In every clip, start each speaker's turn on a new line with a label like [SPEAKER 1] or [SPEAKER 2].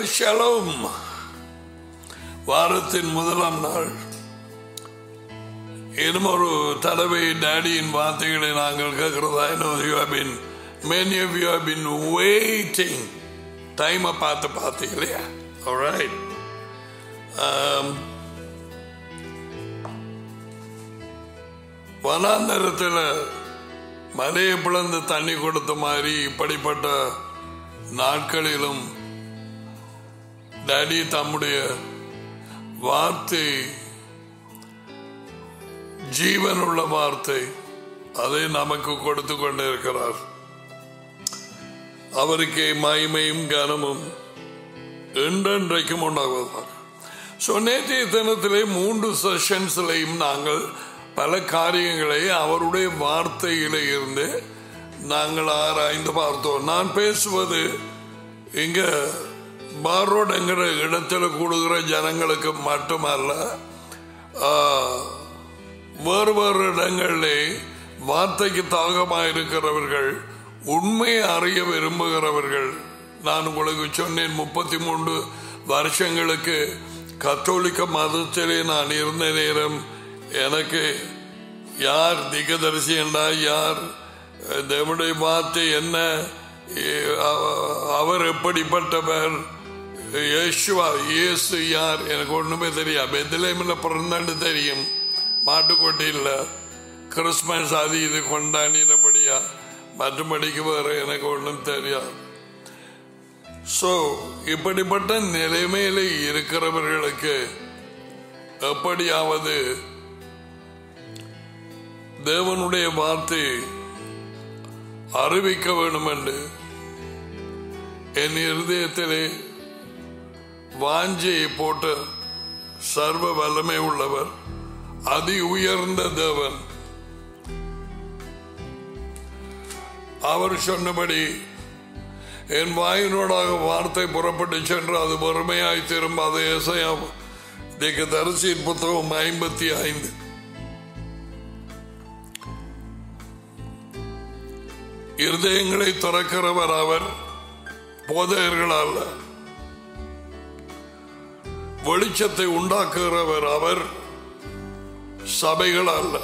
[SPEAKER 1] Shalom வாரத்தின் முதலாம் நாள் இன்னும் ஒரு தடவை டேடியின் வார்த்தைகளை நாங்கள் கேட்கிறதா you have been many of you have been waiting டைமை பார்த்து பார்த்தீங்க இல்லையா alright um, வனாந்தரத்தில் மலையை பிளந்து தண்ணி கொடுத்த மாதிரி இப்படிப்பட்ட நாட்களிலும் டாடி தம்முடைய வார்த்தை ஜீவனுள்ள வார்த்தை அதை நமக்கு கொடுத்து கொண்டிருக்கிறார் அவருக்கே மகிமையும் கனமும் என்றென்றைக்கும் உண்டாகுவதாக ஸோ நேற்றைய தினத்திலே மூன்று செஷன்ஸ்லையும் நாங்கள் பல காரியங்களை அவருடைய வார்த்தையில இருந்து நாங்கள் ஆராய்ந்து பார்த்தோம் நான் பேசுவது இங்க பாரோட் என்கிற இடத்துல கூடுகிற ஜனங்களுக்கு மட்டுமல்ல வேறு வேறு இடங்களிலே வார்த்தைக்கு தாகமாக இருக்கிறவர்கள் உண்மையை அறிய விரும்புகிறவர்கள் நான் உங்களுக்கு சொன்னேன் முப்பத்தி மூன்று வருஷங்களுக்கு கத்தோலிக்க மதத்திலே நான் இருந்த நேரம் எனக்கு யார் திகதரிசி என்றா யார் தேவனுடைய வார்த்தை என்ன அவர் எப்படிப்பட்டவர் யேசுவா இயேசு யார் எனக்கு ஒண்ணுமே தெரியாது பெத்திலேமில் பிறந்தாண்டு தெரியும் மாட்டுக்கொட்டியில் கிறிஸ்மஸ் அது இது கொண்டாடினபடியா மற்றபடிக்கு வேற எனக்கு ஒன்றும் தெரியாது ஸோ இப்படிப்பட்ட நிலைமையில இருக்கிறவர்களுக்கு எப்படியாவது தேவனுடைய வார்த்தை அறிவிக்க வேண்டும் என்று என் இருதயத்திலே வாஞ்சையை போட்ட சர்வ வல்லமை உள்ளவர் அதி உயர்ந்த தேவன் அவர் சொன்னபடி என் வாயினோடாக வார்த்தை புறப்பட்டு சென்று அது வறுமையாய் திரும்ப அது ஏசையாம் திக தரிசியின் புத்தகம் ஐம்பத்தி ஐந்து இருதயங்களை திறக்கிறவர் அவர் போதையர்கள் அல்ல வெளிச்சத்தை உண்டாக்குகிறவர் அவர் சபைகள் அல்ல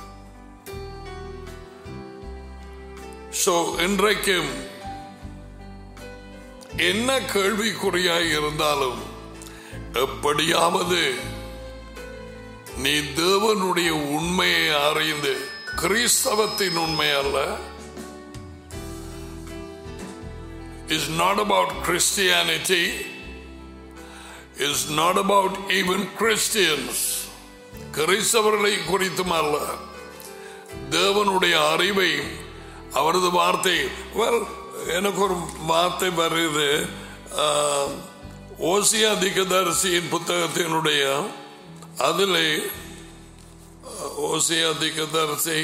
[SPEAKER 1] சோ இன்றைக்கும் என்ன கேள்விக்குறியாய் இருந்தாலும் எப்படியாவது நீ தேவனுடைய உண்மையை அறிந்து கிறிஸ்தவத்தின் உண்மை அல்ல is not about Christianity is not about even Christians கிறிஸ்தவர்களை குறித்தும் அல்ல தேவனுடைய அறிவையும் அவரது வார்த்தை வெல் எனக்கு ஒரு வார்த்தை வருது ஓசியா திகதரிசியின் புத்தகத்தினுடைய அதில் ஓசியா திகதரிசி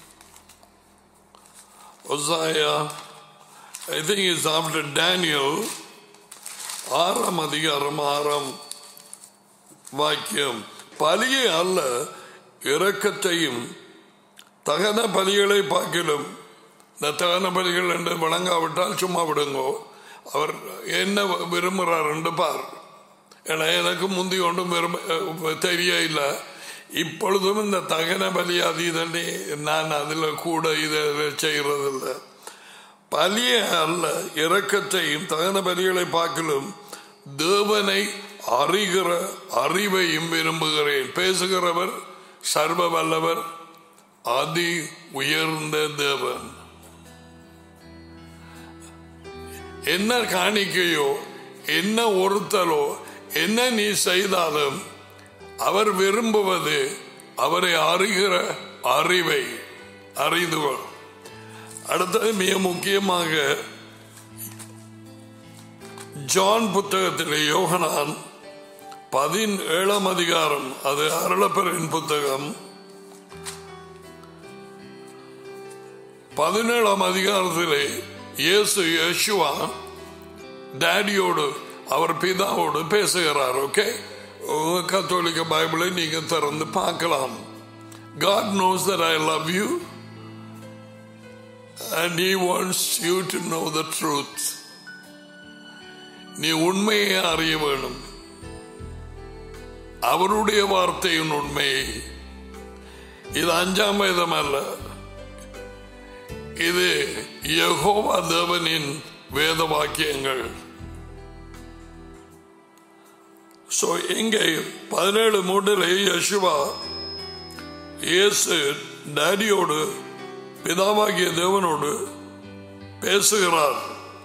[SPEAKER 1] Hosea I think is after Daniel ஆறாம் அதிகாரம் ஆறாம் வாக்கியம் பலியை அல்ல இரக்கத்தையும் தகன பலிகளை பார்க்கிலும் இந்த தகன பலிகள் என்று வழங்காவிட்டால் சும்மா விடுங்கோ அவர் என்ன விரும்புகிறார் என்று பார் ஏன்னா எனக்கு முந்தி ஒன்றும் விரும்ப தெரிய இல்லை இப்பொழுதும் இந்த தகன பலி அது இதனை நான் அதில் கூட இதை செய்கிறதில்லை பலிய அல்ல இரக்கத்தையும் தகன பலிகளை பார்க்கலும் தேவனை அறிகிற அறிவையும் விரும்புகிறேன் பேசுகிறவர் சர்வ வல்லவர் அதி உயர்ந்த தேவன் என்ன காணிக்கையோ என்ன ஒருத்தலோ என்ன நீ செய்தாலும் அவர் விரும்புவது அவரை அறிகிற அறிவை அறிந்து கொள் அடுத்தது மிக முக்கியமாக ஜான் புத்தகத்தில் யோகனான் பதினேழாம் அதிகாரம் அது அருளப்பெரின் புத்தகம் பதினேழாம் அதிகாரத்திலே இயேசு யேசுவா டேடியோடு அவர் பிதாவோடு பேசுகிறார் ஓகே கத்தோலிக்க பைபிளை நீங்க திறந்து பார்க்கலாம் God knows that I love you and He wants you to know the truth. நீ உண்மையை அறிய வேணும் அவருடைய வார்த்தையின் உண்மையை இது அஞ்சாம் வேதம் அல்ல இது யெகோவா தேவனின் வேத வாக்கியங்கள் சோ இங்கே பதினேழு மூன்றில் யசுவா இயேசு டேடியோடு பிதாவாகிய தேவனோடு பேசுகிறார்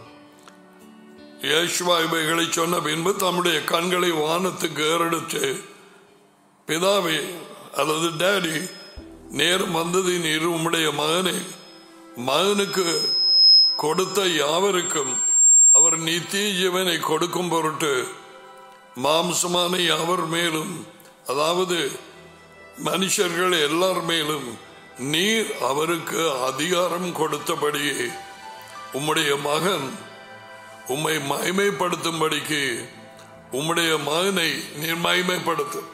[SPEAKER 1] யேசுவா இவைகளை சொன்ன பின்பு தம்முடைய கண்களை வானத்துக்கு ஏறெடுத்து பிதாவே அல்லது டேடி நேரம் வந்தது நீர் உம்முடைய மகனை மகனுக்கு கொடுத்த யாவருக்கும் அவர் நித்திய ஜீவனை கொடுக்கும் பொருட்டு மாம்சமான யாவர் மேலும் அதாவது மனுஷர்கள் எல்லார் மேலும் நீர் அவருக்கு அதிகாரம் கொடுத்தபடியே உம்முடைய மகன் உம்மை மகிமைப்படுத்தும்படிக்கு உம்முடைய மகனை நீர் மகிமைப்படுத்தும்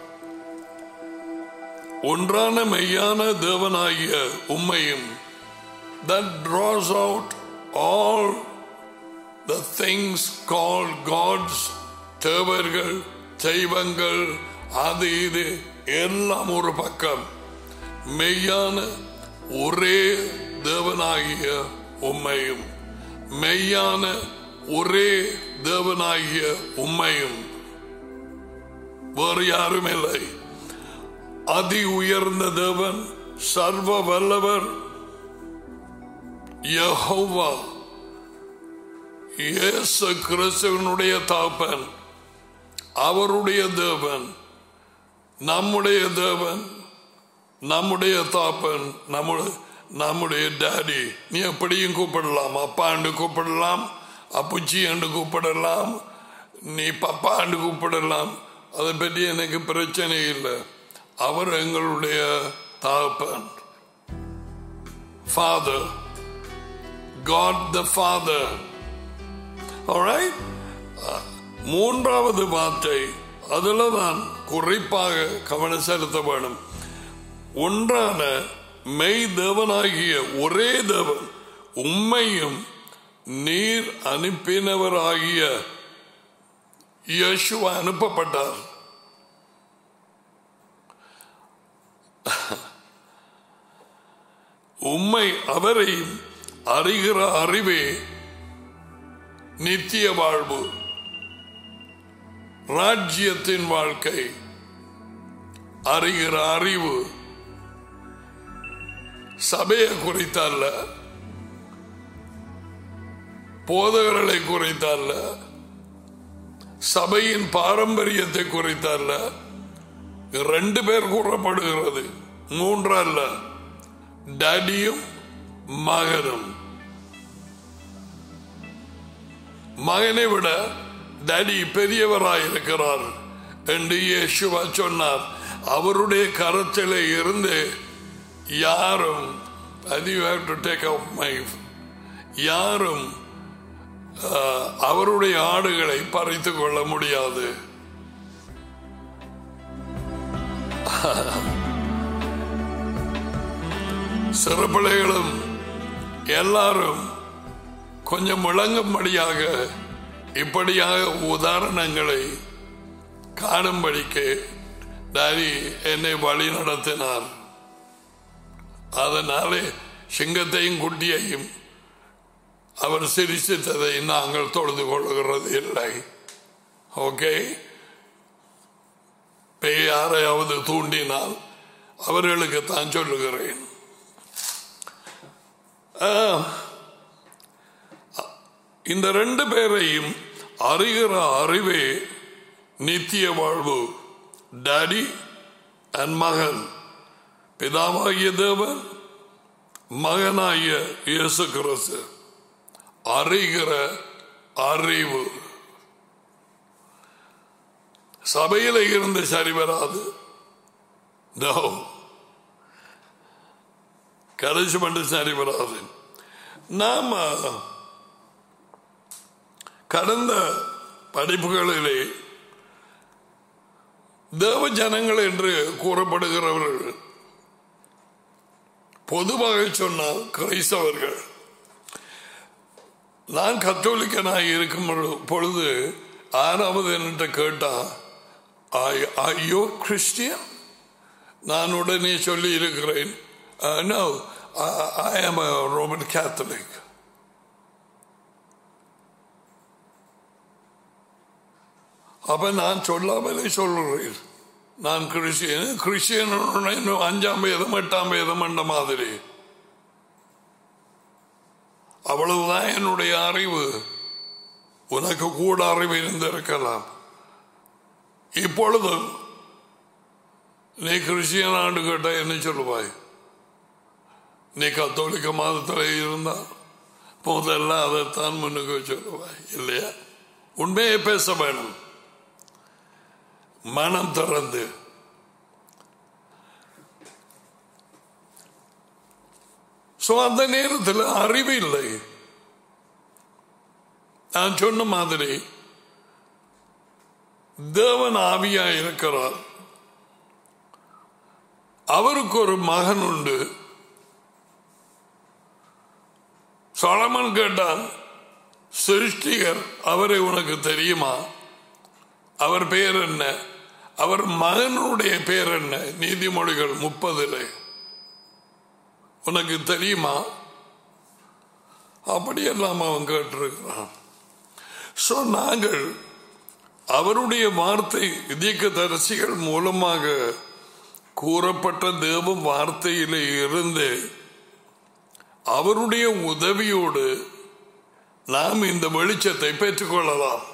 [SPEAKER 1] ஒன்றான மெய்யான தேவனாகிய உம்மையும் that draws out all the things called gods தேவர்கள் தெய்வங்கள் அது இது எல்லாம் ஒரு பக்கம் மெய்யான ஒரே தேவனாகிய உம்மையும் மெய்யான ஒரே தேவனாகிய உம்மையும் வேறு யாரும் இல்லை அதி உயர்ந்த தேவன் சர்வ வல்லவர் யெகோவா இயேசு கிறிஸ்துவனுடைய தாப்பன் அவருடைய தேவன் நம்முடைய தேவன் நம்முடைய தாப்பன் நம்முடைய நம்முடைய டாடி நீ எப்படியும் கூப்பிடலாம் அப்பாண்டு கூப்பிடலாம் அப்புச்சி என்று கூப்பிடலாம் நீ பப்பாண்டு கூப்பிடலாம் அதை பற்றி எனக்கு பிரச்சனை இல்லை அவர் எங்களுடைய தாப்பன் father God the father Alright? மூன்றாவது வார்த்தை அதுல தான் குறிப்பாக கவனம் செலுத்த வேணும் ஒன்றான மெய் தேவனாகிய ஒரே தேவன் உண்மையும் நீர் அனுப்பினவராகிய யேசுவா அனுப்பப்பட்டார் உம்மை அவரை அறிகிற அறிவே நித்திய வாழ்வு ராஜ்யத்தின் வாழ்க்கை அறிகிற அறிவு சபையை குறித்தல்ல போதகர்களை குறித்தல்ல சபையின் பாரம்பரியத்தை குறித்தல்ல ரெண்டு பேர் கூறப்படுகிறது மூன்று அல்ல டடியும் மகனும் மகனை விட டடி பெரியவராயிருக்கிறார் என்று இயேசுவா சொன்னார் அவருடைய கரத்திலே இருந்து யாரும் யாரும் ஆஹ், அவருடைய ஆடுகளை பறித்துக் கொள்ள முடியாது சிறு பிள்ளைகளும் எல்லாரும் கொஞ்சம் விளங்கும்படியாக இப்படியாக உதாரணங்களை காணும்படிக்கு டாடி என்னை வழி நடத்தினார் அதனாலே சிங்கத்தையும் குட்டியையும் அவர் சிரிச்சித்ததை நாங்கள் தொழுது கொள்கிறது இல்லை ஓகே பேய் யாரையாவது தூண்டினால் அவர்களுக்கு தான் சொல்லுகிறேன் ஆ, இந்த ரெண்டு பேரையும் அறிகிற அறிவே நித்திய வாழ்வு டாடி அண்ட் மகன் பிதாவாகிய தேவன் மகனாகிய இயேசு கிறிஸ்து அறிகிற அறிவு சபையில இருந்து சரி வராது No. கடைசி மட்டும் சரி வராது நாம கடந்த படிப்புகளிலே தேவ ஜனங்கள் என்று கூறப்படுகிறவர்கள் பொதுவாக சொன்னால் கிறிஸ்தவர்கள் நான் கத்தோலிக்கனாக இருக்கும் பொழு- பொழுது ஆறாவது என்கிட்ட கேட்டா ஐயோ கிறிஸ்டியன் நான் உடனே சொல்லி இருக்கிறேன் நோ ஐ ஆம் ரோமன் கேத்தலிக் அப்ப நான் சொல்லாமலே சொல்றேன் நான் கிறிஸ்டியன் கிறிஸ்டியன் இன்னும் அஞ்சாம் வேதம் எட்டாம் வேதம் என்ற மாதிரி அவ்வளவுதான் என்னுடைய அறிவு உனக்கு கூட அறிவு இருந்திருக்கலாம் இப்பொழுது நீ கிறிஸ்டியன் ஆண்டு கேட்டா என்ன சொல்லுவாய் நீ கத்தோலிக்க மதத்தில் இருந்தா முதல்ல அதைத்தான் முன்னுக்கு சொல்லுவாய் இல்லையா உண்மையை பேச வேணும் மனம் திறந்து சோ அந்த நேரத்தில் அறிவு இல்லை நான் சொன்ன மாதிரி தேவன் ஆவியா இருக்கிறார் அவருக்கு ஒரு மகன் உண்டு சொலமன் கேட்டான் சிருஷ்டிகர் அவரை உனக்கு தெரியுமா அவர் பெயர் என்ன அவர் மகனுடைய பெயர் என்ன நீதிமொழிகள் முப்பதுல உனக்கு தெரியுமா அப்படியெல்லாம் அவன் கேட்டிருக்கிறான் சோ நாங்கள் அவருடைய வார்த்தை இதீக்க தரிசிகள் மூலமாக கூறப்பட்ட தேவ வார்த்தையிலே இருந்து அவருடைய உதவியோடு நாம் இந்த வெளிச்சத்தை பெற்றுக்கொள்ளலாம்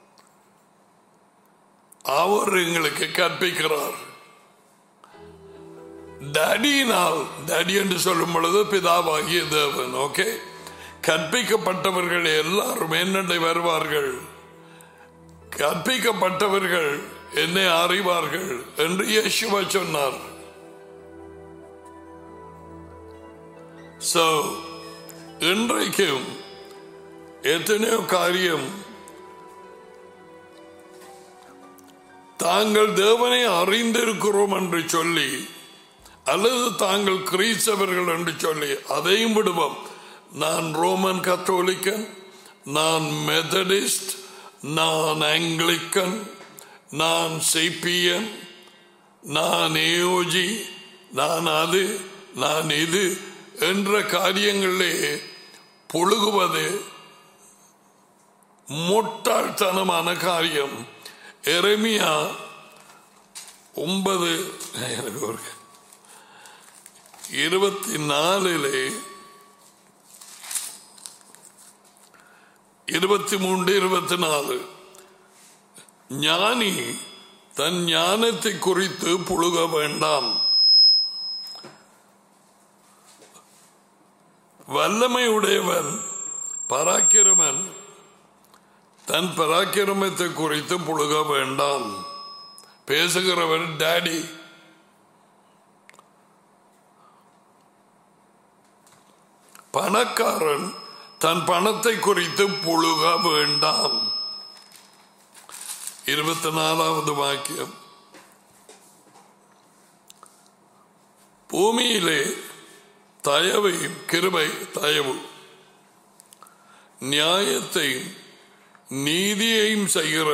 [SPEAKER 1] அவர் எங்களுக்கு கற்பிக்கிறார் டடியினால் டடி என்று சொல்லும் பொழுது பிதாவாகிய தேவன் ஓகே கற்பிக்கப்பட்டவர்கள் எல்லாரும் என்னடை வருவார்கள் கற்பிக்கப்பட்டவர்கள் என்னை அறிவார்கள் என்று இயேசுவா சொன்னார் சோ இன்றைக்கும் எத்தனையோ காரியம் தாங்கள் தேவனை அறிந்திருக்கிறோம் என்று சொல்லி அல்லது தாங்கள் கிறிஸ்தவர்கள் என்று சொல்லி அதையும் விடுவோம் நான் ரோமன் கத்தோலிக்கன் நான் மெத்தடிஸ்ட் நான் ஆங்கிலிக்கன் நான் சிபிஎன் நான் ஏஓஜி நான் அது நான் இது என்ற காரியங்களே பொழுகுவது முட்டாள்தனமான காரியம் எரமியா ஒன்பது எனக்கு ஒரு இருபத்தி நாலிலே இருபத்தி மூன்று இருபத்தி நாலு ஞானி தன் ஞானத்தை குறித்து புழுக வேண்டாம் வல்லமை உடையவன் பராக்கிரமன் தன் பராக்கிரமத்தை குறித்து புழுக வேண்டாம் பேசுகிறவன் டாடி பணக்காரன் தன் பணத்தை குறித்து புழுக வேண்டாம் இருபத்தி நாலாவது வாக்கியம் பூமியிலே தயவையும் கிருபை தயவு நியாயத்தையும் நீதியையும் செய்கிற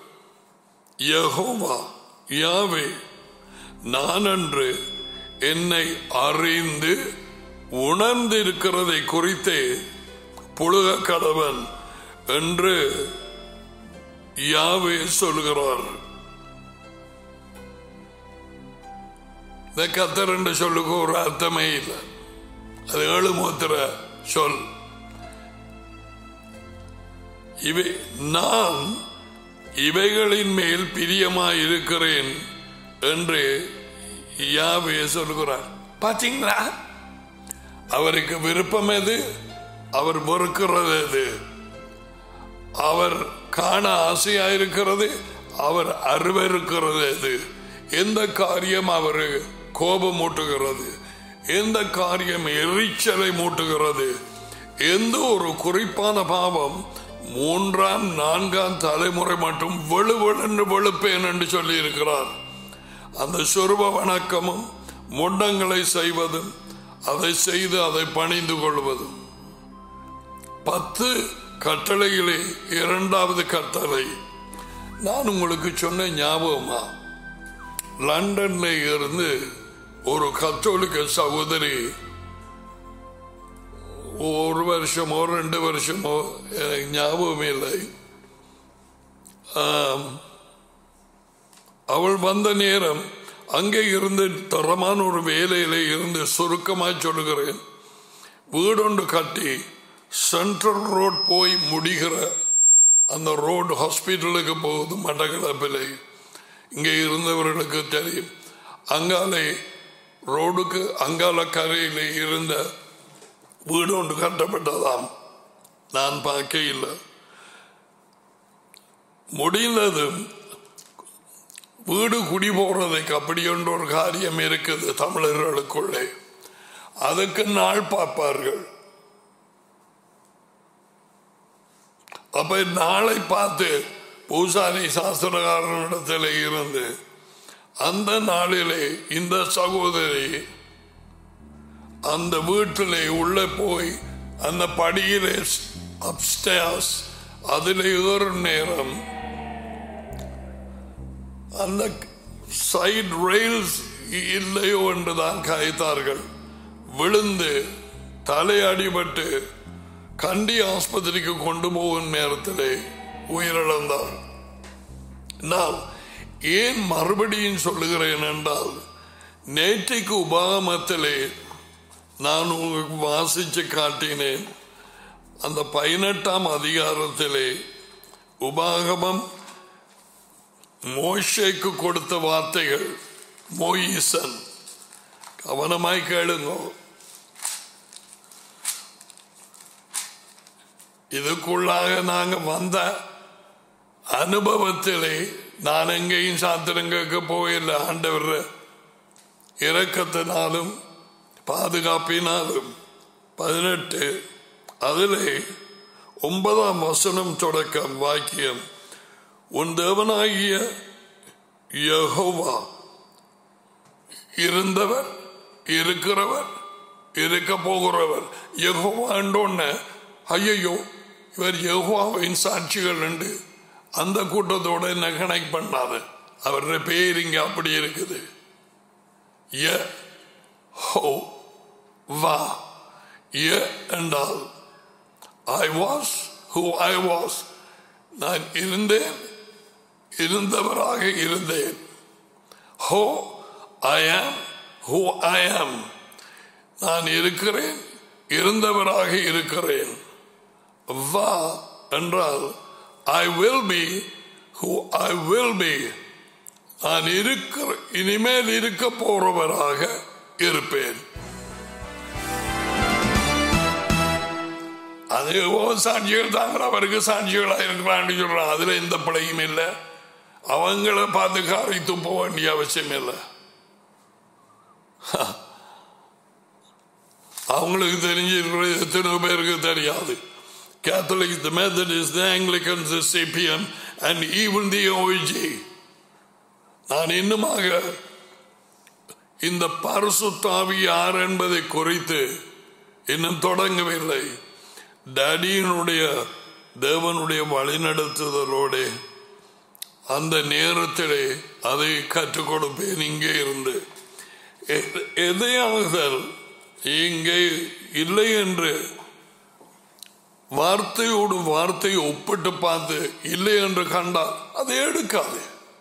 [SPEAKER 1] யகோவா யாவே நான் அன்று என்னை அறிந்து உணர்ந்திருக்கிறதை குறித்தே புழுக கடவன் என்று யாவே சொல்லுகிறார் இந்த கத்தர் என்று சொல்லுக்கு ஒரு அர்த்தமே இல்லை அது ஏழு மூத்திர சொல் இவை நான் இவைகளின் மேல் பிரியமாயிருக்கிறேன் என்று யாவே சொல்கிறார் பாத்தீங்களா அவருக்கு விருப்பம் எது அவர் வெறுக்கிறது எது அவர் காண ஆசையாயிருக்கிறது அவர் அருவருக்கிறது எது எந்த காரியம் அவர் கோபம் மூட்டுகிறது எந்த காரியம் எரிச்சலை மூட்டுகிறது எந்த ஒரு குறிப்பான பாவம் மூன்றாம் நான்காம் தலைமுறை மட்டும் வெளுவெளு வெளுப்பேன் என்று சொல்லி இருக்கிறார் அந்த சொருப வணக்கமும் முண்டங்களை செய்வதும் அதை செய்து அதை பணிந்து கொள்வதும் பத்து கட்டளையிலே இரண்டாவது கட்டளை நான் உங்களுக்கு சொன்ன ஞாபகமா லண்டன்ல இருந்து ஒரு கத்தோலிக்க சகோதரி ஒரு வருஷமோ ரெண்டு வருஷமோ எனக்கு ஞாபகம் இல்லை ஆம், அவள் வந்த நேரம் அங்கே இருந்து தரமான ஒரு வேலையில இருந்து சுருக்கமாய் சொல்லுகிறேன் வீடொன்று கட்டி சென்ட்ரல் ரோட் போய் முடிகிற அந்த ரோடு ஹாஸ்பிட்டலுக்கு போகுது மட்டக்களப்பில் இங்கே இருந்தவர்களுக்கு தெரியும் அங்காலே ரோடுக்கு அங்கால கரையில் இருந்த வீடு ஒன்று கட்டப்பட்டதாம் நான் பார்க்க இல்லை முடிந்தது வீடு குடி போறதுக்கு அப்படி என்ற ஒரு காரியம் இருக்குது தமிழர்களுக்குள்ளே அதுக்கு நாள் பார்ப்பார்கள் அப்ப நாளை பார்த்து பூசாரி சாஸ்திரகாரனிடத்தில் இருந்து அந்த நாளிலே இந்த சகோதரி அந்த வீட்டிலே உள்ள போய் அந்த படியிலே அப்டேஸ் அதில் ஏறும் நேரம் அந்த சைட் ரெயில்ஸ் இல்லையோ என்றுதான் கதைத்தார்கள் விழுந்து தலை அடிபட்டு கண்டி ஆஸ்பத்திரிக்கு கொண்டு போகும் நேரத்திலே உயிரிழந்தார் நான் ஏன் மறுபடியும் சொல்லுகிறேன் என்றால் நேற்றைக்கு உபாகமத்திலே நான் உங்களுக்கு வாசிச்சு காட்டினேன் அந்த பதினெட்டாம் அதிகாரத்திலே உபாகமம் மோஷேக்கு கொடுத்த வார்த்தைகள் மோயிசன் கவனமாய் கேளுங்க இதுக்குள்ளாக நாங்க வந்த அனுபவத்திலே நான் எங்கேயும் சாத்திரம் கேட்க போயில்லை ஆண்டவர் இரக்கத்தினாலும் பாதுகாப்பினாலும் பதினெட்டு அதிலே ஒன்பதாம் வசனம் தொடக்கம் வாக்கியம் உன் தேவனாகிய யெகோவா இருந்தவர் இருக்கிறவர் இருக்க போகிறவர் யெகோவாண்டோன்னு ஐயையோ இவர் யெகோவாவின் சாட்சிகள் உண்டு அந்த கூட்டத்தோட என்ன கனெக்ட் பண்ணாது அவருடைய பேர் இங்க அப்படி இருக்குது ய ஹோ வா ய என்றால் I was who I was நான் இருந்தேன் இருந்தவராக இருந்தேன் ஹோ ஐ ஆம் ஹூ ஐ ஆம் நான் இருக்கிறேன் இருந்தவராக இருக்கிறேன் வா என்றால் I will be who I will be நான் இருக்கிற இனிமேல் இருக்க போறவராக இருப்பேன் அது சாட்சிகள் தாங்கிற அவருக்கு சாட்சிகளா இருக்கிறான்னு சொல்றான் அதுல எந்த பிழையும் இல்லை அவங்கள பார்த்து காரி துப்ப வேண்டிய அவசியம் இல்லை அவங்களுக்கு தெரிஞ்சிருக்கிறது எத்தனை பேருக்கு தெரியாது Catholics, the Methodists, the Anglicans, the CPM, and even the OIG. நான் இன்னுமாக இந்த பரிசுத்தாவி யார் என்பதை குறித்து இன்னும் தொடங்கவில்லை டேடியினுடைய தேவனுடைய வழிநடத்துதலோட அந்த நேரத்திலே அதை கற்றுக் கொடுப்பேன் இங்கே இருந்து எ- எதையாகுதல் இங்கே இல்லை என்று வார்த்தையோடு வார்த்தையை ஒப்பிட்டு பார்த்து இல்லை என்று கண்டால் அதை எடுக்காது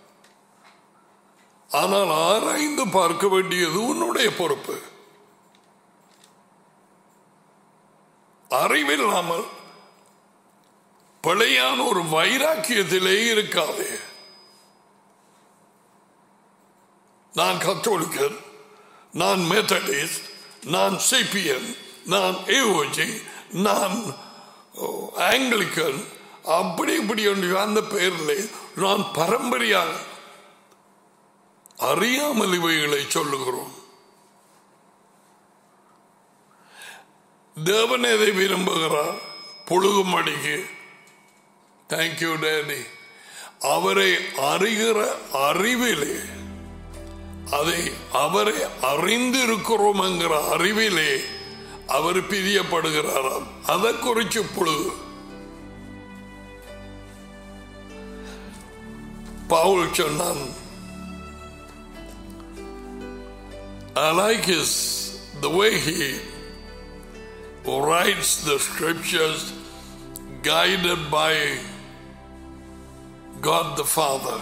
[SPEAKER 1] ஆனால் ஆராய்ந்து பார்க்க வேண்டியது உன்னுடைய பொறுப்பு அறிவில்லாமல் பிழையான ஒரு வைராக்கியத்திலே இருக்காது நான் கத்தோலிக்கன் நான் மெத்தடிஸ்ட் நான் சிபிஎம் நான் ஏஓஜி நான் ஆங்கிலிக்கன் அப்படி இப்படி ஒன்று அந்த பெயரில் நான் பரம்பரையாக அறியாமல் இவைகளை சொல்லுகிறோம் தேவன் எதை விரும்புகிறார் புழுகுமடிக்கு தேங்க்யூ டேடி அவரை அறிகிற அறிவிலே அதை அவரை அறிந்திருக்கிறோம் என்கிற அறிவிலே அவர் பிரியப்படுகிறாராம் அதை குறிச்சு புழு பவுல் சொன்னான் I like his the way he writes the scriptures guided by God the Father.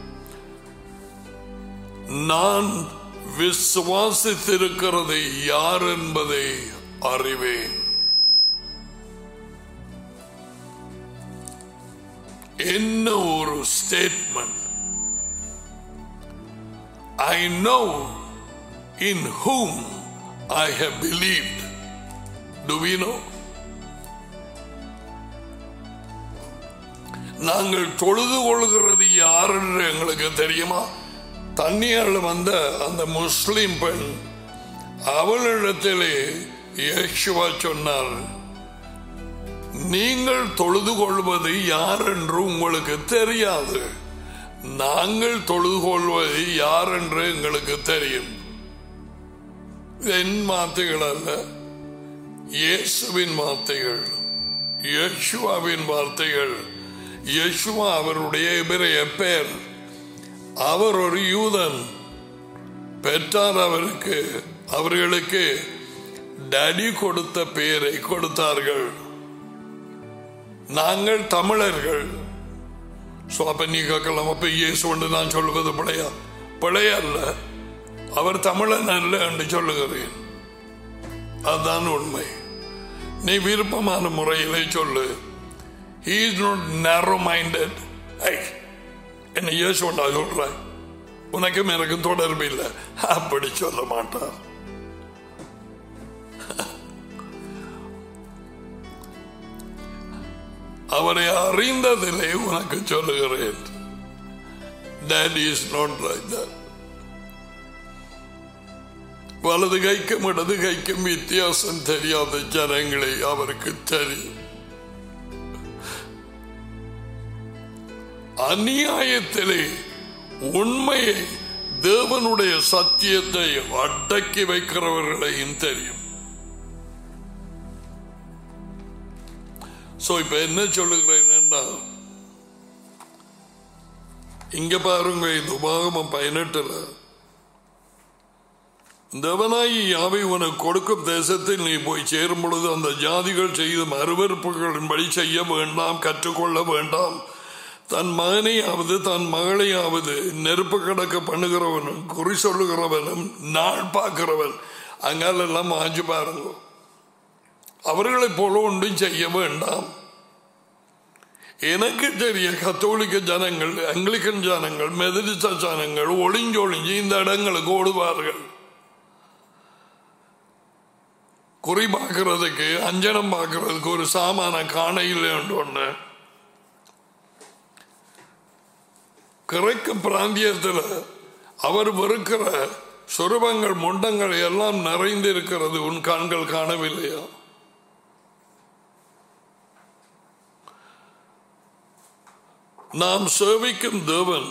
[SPEAKER 1] நான் விசுவாசித்திருக்கிறது யார் என்பதை அறிவேன் என்ன ஒரு statement I know in whom I have believed. Do we know? நாங்கள் தொழுது கொள்கிறது யார் என்று எங்களுக்கு தெரியுமா தண்ணியால் வந்த அந்த முஸ்லிம் பெண் அவளிடத்திலே இயேசுவா சொன்னார் நீங்கள் தொழுது கொள்வது யார் என்று உங்களுக்கு தெரியாது நாங்கள் தொழுது கொள்வது யார் என்று எங்களுக்கு தெரியும் என் வார்த்தைகள் அல்ல இயேசுவின் வார்த்தைகள் யேசுவாவின் வார்த்தைகள் யேசுவா அவருடைய இவரைய பெயர் அவர் ஒரு யூதன் பெற்றார் அவருக்கு அவர்களுக்கு டடி கொடுத்த பெயரை கொடுத்தார்கள் நாங்கள் தமிழர்கள் சோ அப்ப நீ கேட்கலாம் அப்ப இயேசு ஒன்று நான் சொல்லுவது பிழையா பிழையா அல்ல அவர் தமிழன் அல்ல என்று சொல்லுகிறேன் அதுதான் உண்மை நீ விருப்பமான முறையிலே சொல்லு he is not narrow minded ஐ என்ன இயேசு ஒன்றா சொல்றாய் உனக்கும் எனக்கும் தொடர்பு இல்லை அப்படி சொல்ல மாட்டார் அவரை அறிந்ததிலே உனக்கு சொல்லுகிறேன் that is not like that வலது கைக்கும் இடது கைக்கும் வித்தியாசம் தெரியாத ஜனங்களை அவருக்கு தெரியும் அநியாயத்திலே உண்மையை தேவனுடைய சத்தியத்தை அடக்கி வைக்கிறவர்களையும் தெரியும் சோ இப்ப என்ன சொல்லுகிறேன் இங்க பாருங்க இந்த உபாகமம் பதினெட்டுல தேவனாயி யாவை உனக்கு கொடுக்கும் தேசத்தில் நீ போய் சேரும் பொழுது அந்த ஜாதிகள் செய்த மறுவறுப்புகளின்படி செய்ய வேண்டாம் கற்றுக்கொள்ள வேண்டாம் தன் மகனையாவது தன் மகளையாவது நெருப்பு கடக்க பண்ணுகிறவனும் குறி சொல்லுகிறவனும் நாள் பார்க்கிறவன் அங்காலெல்லாம் ஆஞ்சு பாருங்க அவர்களைப் போல ஒன்றும் செய்ய வேண்டாம் எனக்கு தெரிய கத்தோலிக்க ஜனங்கள் அங்கிலிக்கன் ஜனங்கள் மெதடிச ஜனங்கள் ஒளிஞ்சொளிஞ்சு இந்த இடங்களுக்கு ஓடுவார்கள் குறி பார்க்கறதுக்கு அஞ்சனம் பார்க்கறதுக்கு ஒரு சாமான காணையில் ஒன்று கிழக்கு பிராந்தியத்தில் அவர் வெறுக்கிற சுரபங்கள் முண்டங்கள் எல்லாம் நிறைந்திருக்கிறது உன் கண்கள் காணவில்லையா நாம் சேவிக்கும் தேவன்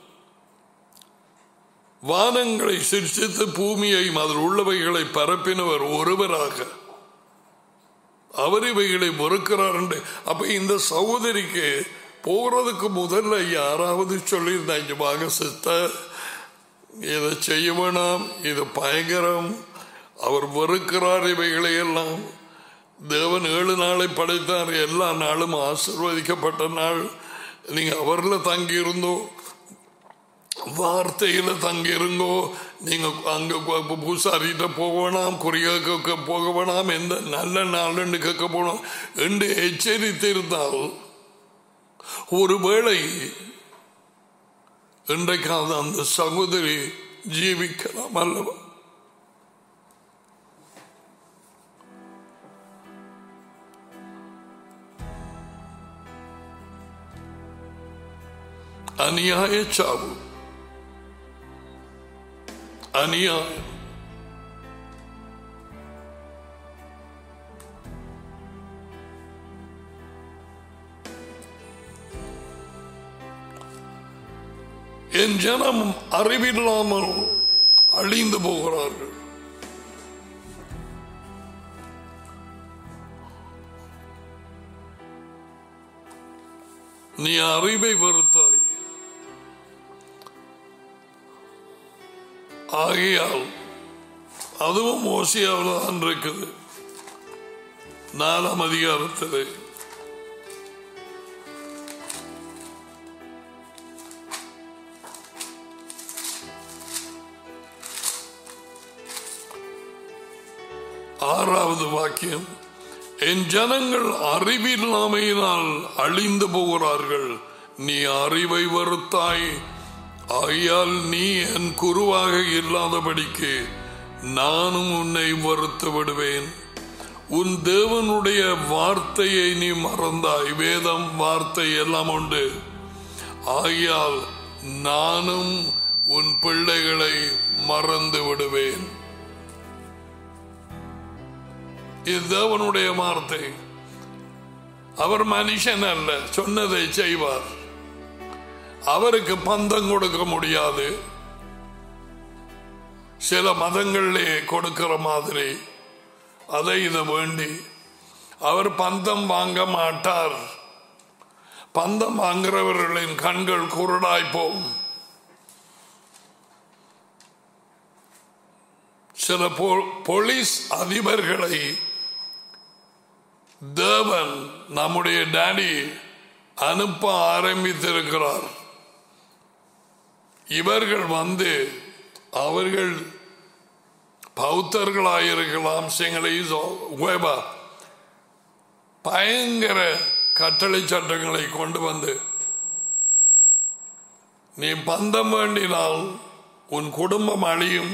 [SPEAKER 1] வானங்களை சிருஷ்டித்து பூமியையும் அதில் உள்ளவைகளை பரப்பினவர் ஒருவராக அவர் இவைகளை வெறுக்கிறார் என்று அப்ப இந்த சகோதரிக்கு போறதுக்கு முதல்ல யாராவது சொல்லியிருந்தாங்க வாங்க சிஸ்டர் இதை செய்ய வேணாம் இது பயங்கரம் அவர் வெறுக்கிறார் இவைகளை எல்லாம் தேவன் ஏழு நாளை படைத்தார் எல்லா நாளும் ஆசிர்வதிக்கப்பட்ட நாள் நீங்க அவரில் தங்கியிருந்தோ வார்த்தையில தங்கியிருங்கோ நீங்க அங்க பூசாரிகிட்ட போக வேணாம் குறிய போக வேணாம் எந்த நல்ல நாள்னு கேட்க போனோம் என்று எச்சரித்திருந்தால் ஒருவேளை இன்றைக்காவது அந்த சகோதரி ஜீவிக்கலாம் அல்லவா அநியாய சாவு அநியாயம் என் ஜனம் அறிவில்லாமல் அழிந்து போகிறார்கள் நீ அறிவை வெறுத்தாய் ஆகையால் அதுவும் ஓசியாவில் தான் இருக்குது நாலாம் அதிகாரத்தில் ஆறாவது வாக்கியம் என் ஜனங்கள் அறிவில்லாமையினால் அழிந்து போகிறார்கள் நீ அறிவை வருத்தாய் ஆகையால் நீ என் குருவாக இல்லாதபடிக்கு நானும் உன்னை வருத்து விடுவேன் உன் தேவனுடைய வார்த்தையை நீ மறந்தாய் வேதம் வார்த்தை எல்லாம் உண்டு ஆகையால் நானும் உன் பிள்ளைகளை மறந்து விடுவேன் இது தேவனுடைய வார்த்தை அவர் மனுஷன் அல்ல சொன்னதை செய்வார் அவருக்கு பந்தம் கொடுக்க முடியாது சில மதங்களிலே கொடுக்கிற மாதிரி அதை இதை வேண்டி அவர் பந்தம் வாங்க மாட்டார் பந்தம் வாங்குறவர்களின் கண்கள் குருடாய் போகும் சில போலீஸ் அதிபர்களை தேவன் நம்முடைய டேடி அனுப்ப ஆரம்பித்திருக்கிறார் இவர்கள் வந்து அவர்கள் பௌத்தர்களாயிருக்கலாம் சிங்களீஸ் பயங்கர கட்டளை சட்டங்களை கொண்டு வந்து நீ பந்தம் வேண்டினால் உன் குடும்பம் அழியும்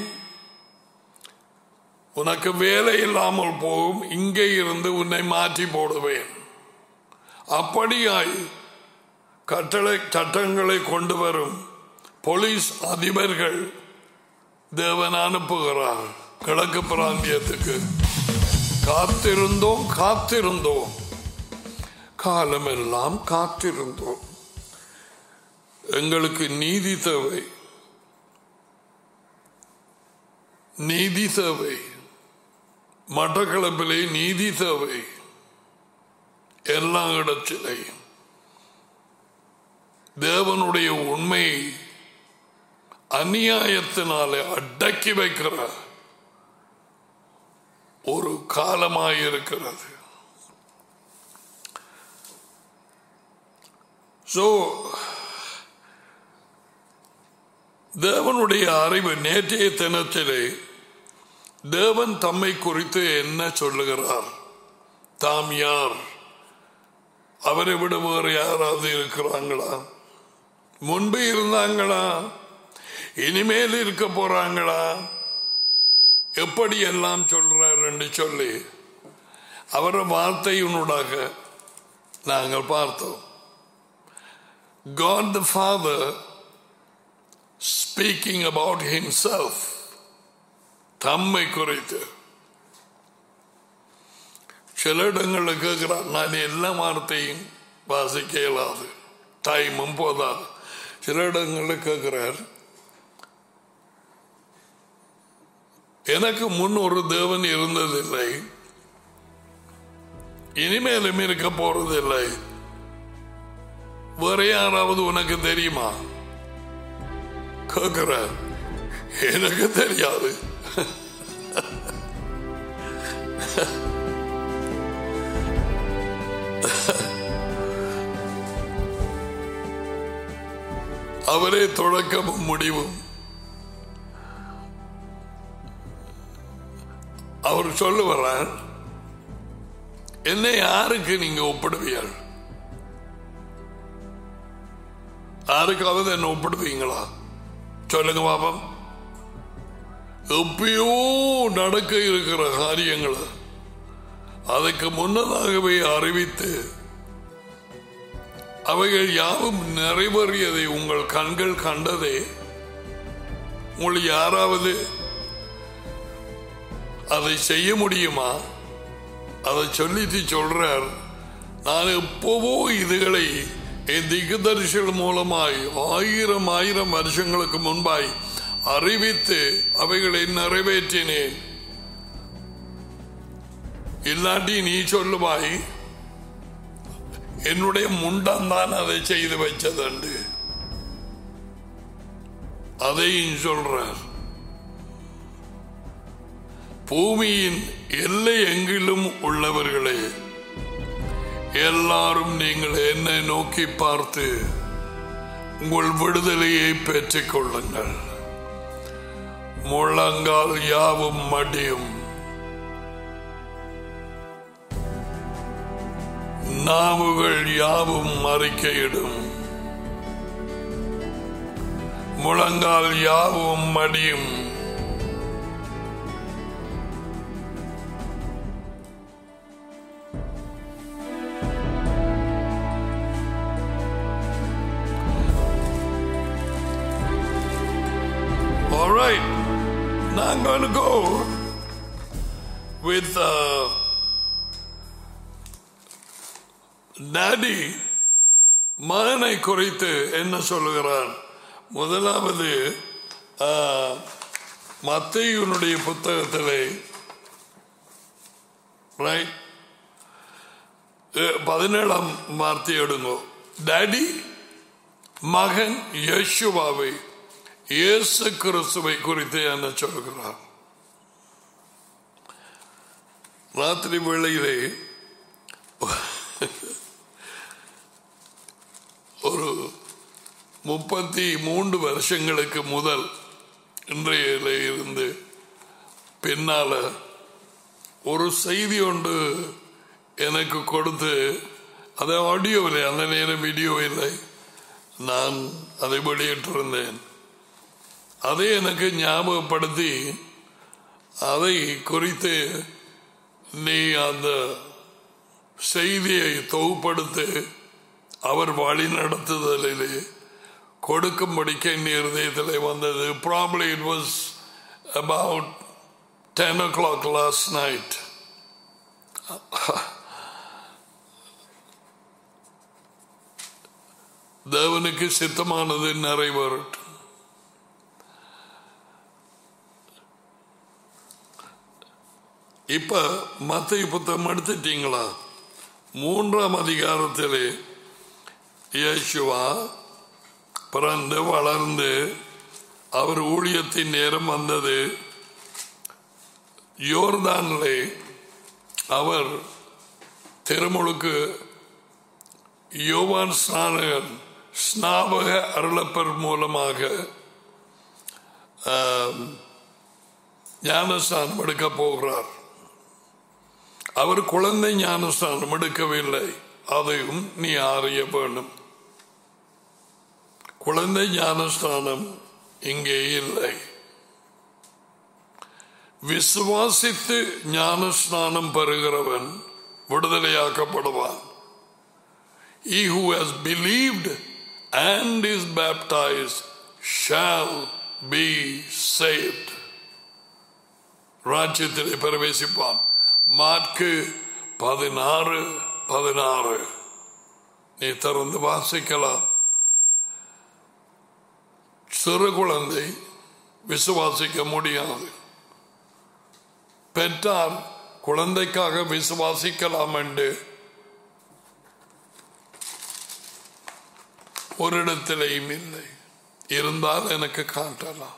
[SPEAKER 1] உனக்கு வேலை இல்லாமல் போகும் இங்கே இருந்து உன்னை மாற்றி போடுவேன் அப்படியாய் கட்டளை சட்டங்களை கொண்டு வரும் போலீஸ் அதிபர்கள் தேவன் அனுப்புகிறார் கிழக்கு பிராந்தியத்துக்கு காத்திருந்தோம் காத்திருந்தோம் காலமெல்லாம் காத்திருந்தோம் எங்களுக்கு நீதி தேவை நீதி தேவை மட்டக்களப்பிலே நீதி தேவை எல்லா இடத்திலையும் தேவனுடைய உண்மையை அநியாயத்தினாலே அடக்கி வைக்கிற ஒரு காலமாயிருக்கிறது ஸோ தேவனுடைய அறிவு நேற்றைய தினத்திலே தேவன் தம்மை குறித்து என்ன சொல்லுகிறார் தாம் யார் அவரை விட வேறு யாராவது இருக்கிறாங்களா முன்பு இருந்தாங்களா இனிமேல் இருக்க போறாங்களா எப்படி எல்லாம் சொல்றார் என்று சொல்லி அவர் வார்த்தையினூடாக நாங்கள் பார்த்தோம் God the Father speaking about himself தம்மை குறித்து சில இடங்களில் கேட்கிறார் நான் எல்லா வார்த்தையும் வாசிக்க இயலாது டைமும் போதாது சில இடங்களில் கேட்கிறார் எனக்கு முன் ஒரு தேவன் இருந்ததில்லை இனிமேலும் இருக்க போறதில்லை வேற யாராவது உனக்கு தெரியுமா கேட்கிற எனக்கு தெரியாது அவரே தொடக்கமும் முடிவும் அவர் சொல்லுவார் என்னை யாருக்கு நீங்க ஒப்பிடுவீர்கள் யாருக்காவது என்ன ஒப்பிடுவீங்களா சொல்லுங்க பாபம் எப்பயோ நடக்க இருக்கிற காரியங்களை அதுக்கு முன்னதாகவே அறிவித்து அவைகள் யாவும் நிறைவேறியதை உங்கள் கண்கள் கண்டதே உங்கள் யாராவது அதை செய்ய முடியுமா அதை சொல்லிட்டு சொல்றார் நான் எப்போவோ இதுகளை என் திகுதரிசிகள் மூலமாய் ஆயிரம் ஆயிரம் வருஷங்களுக்கு முன்பாய் அறிவித்து அவைகளை நிறைவேற்றினேன் இல்லாட்டி நீ சொல்லுவாய் என்னுடைய முண்டம் தான் அதை செய்து வச்சதுண்டு அதையும் சொல்றார் பூமியின் எல்லை எங்கிலும் உள்ளவர்களே எல்லாரும் நீங்கள் என்னை நோக்கி பார்த்து உங்கள் விடுதலையை பெற்றுக் கொள்ளுங்கள் முழங்கால் யாவும் மடியும் நாவுகள் யாவும் அறிக்கையிடும் முழங்கால் யாவும் மடியும் All right. Now I'm going to go with uh, daddy மகனை குறித்து என்ன சொல்லுகிறான் முதலாவது மத்தையனுடைய புத்தகத்திலே ரைட் பதினேழாம் வார்த்தை எடுங்கோ டாடி மகன் யேசுவாவை இயேசு கிறிஸ்துவை குறித்து என்ன சொல்கிறார் ராத்திரி வேளையிலே ஒரு முப்பத்தி மூன்று வருஷங்களுக்கு முதல் இன்றையில இருந்து பின்னால ஒரு செய்தி ஒன்று எனக்கு கொடுத்து அது ஆடியோ இல்லை அந்த நேரம் வீடியோ இல்லை நான் அதை வெளியிட்டிருந்தேன் அதை எனக்கு ஞாபகப்படுத்தி அதை குறித்து நீ அந்த செய்தியை தொகுப்படுத்து அவர் வழி நடத்துதலிலே கொடுக்கும்படிக்க என் இருதயத்தில் வந்தது probably it was about ten o'clock last night தேவனுக்கு சித்தமானது நிறைவேறட்டும் இப்ப மத்திய புத்தகம் எடுத்துட்டீங்களா மூன்றாம் அதிகாரத்திலே இயேசுவா பிறந்து வளர்ந்து அவர் ஊழியத்தின் நேரம் வந்தது யோர்தானிலே அவர் திருமுழுக்கு யோவான் ஸ்நானகன் ஸ்நாபக அருளப்பர் மூலமாக ஞானஸ்தானம் எடுக்க போகிறார் அவர் குழந்தை ஞானஸ்தானம் எடுக்கவில்லை அதையும் நீ அறிய வேண்டும் குழந்தை ஞானஸ்தானம் இங்கே இல்லை விசுவாசித்து ஞானஸ்நானம் பெறுகிறவன் விடுதலையாக்கப்படுவான் He who has believed and is baptized shall be saved. ராஜ்யத்திலே பிரவேசிப்பான் மார்க்கு பதினாறு பதினாறு நீ திறந்து வாசிக்கலாம் சிறு குழந்தை விசுவாசிக்க முடியாது பெற்றார் குழந்தைக்காக விசுவாசிக்கலாம் என்று ஒரு இடத்திலேயும் இல்லை இருந்தால் எனக்கு காட்டலாம்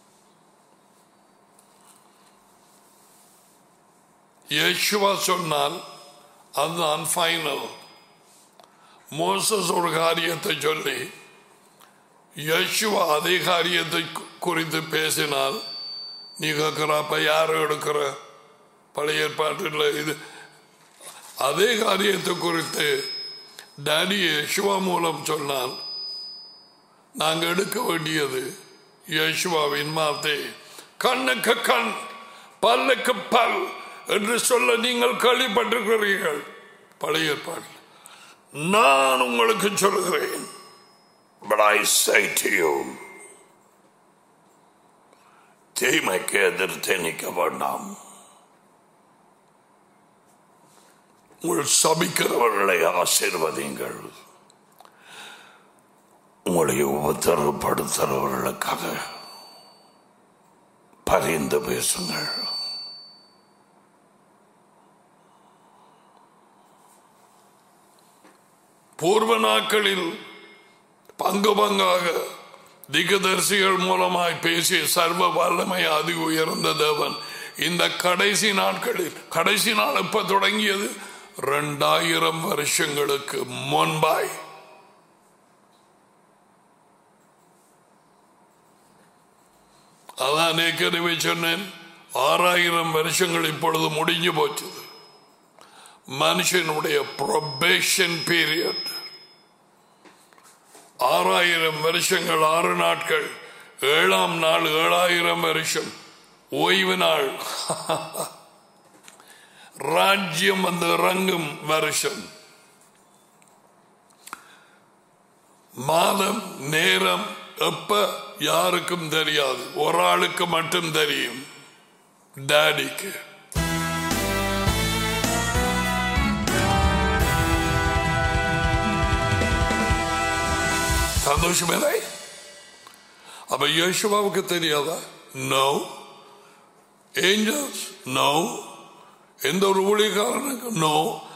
[SPEAKER 1] யேசுவா சொன்னால் அதுதான் ஃபைனல் மோசஸ் ஒரு காரியத்தை சொல்லி யேசுவா அதே காரியத்தை குறித்து பேசினால் நீ கேட்கிறப்ப யார் எடுக்கிற பழைய ஏற்பாட்டில் இது அதே காரியத்தை குறித்து டாடி யேசுவா மூலம் சொன்னால் நாங்கள் எடுக்க வேண்டியது யேசுவாவின் வார்த்தை கண்ணுக்கு கண் பல்லுக்கு பல் என்று சொல்ல நீங்கள் கேள்விப்பட்டிருக்கிறீர்கள் பழைய ஏற்பாடு நான் உங்களுக்கு சொல்கிறேன் But I say to you, தீமைக்கு எதிர்த்து நிற்க வேண்டாம் உங்கள் சபிக்கிறவர்களை ஆசீர்வதிங்கள் உங்களை உபத்திரப்படுத்துகிறவர்களுக்காக பரிந்து பேசுங்கள் பூர்வ நாட்களில் பங்கு பங்காக திகதர்சிகள் மூலமாய் பேசிய சர்வ வல்லமை அதி உயர்ந்த தேவன் இந்த கடைசி நாட்களில் கடைசி நாள் எப்ப தொடங்கியது ரெண்டாயிரம் வருஷங்களுக்கு முன்பாய் அதான் ஏற்கனவே சொன்னேன் ஆறாயிரம் வருஷங்கள் இப்பொழுது முடிஞ்சு போச்சு மனுஷனுடைய ப்ரொபேஷன் பீரியட் ஆறாயிரம் வருஷங்கள் ஆறு நாட்கள் ஏழாம் நாள் ஏழாயிரம் வருஷம் ஓய்வு நாள் ராஜ்யம் வந்து இறங்கும் வருஷம் மாதம் நேரம் எப்ப யாருக்கும் தெரியாது ஒரு ஆளுக்கு மட்டும் தெரியும் டாடிக்கு சந்தோஷமே அப்ப யோசுவாவுக்கு தெரியாதா நோ ஏஞ்சல்ஸ் நோ எந்த ஒரு ஊழியக்காரனுக்கு நோ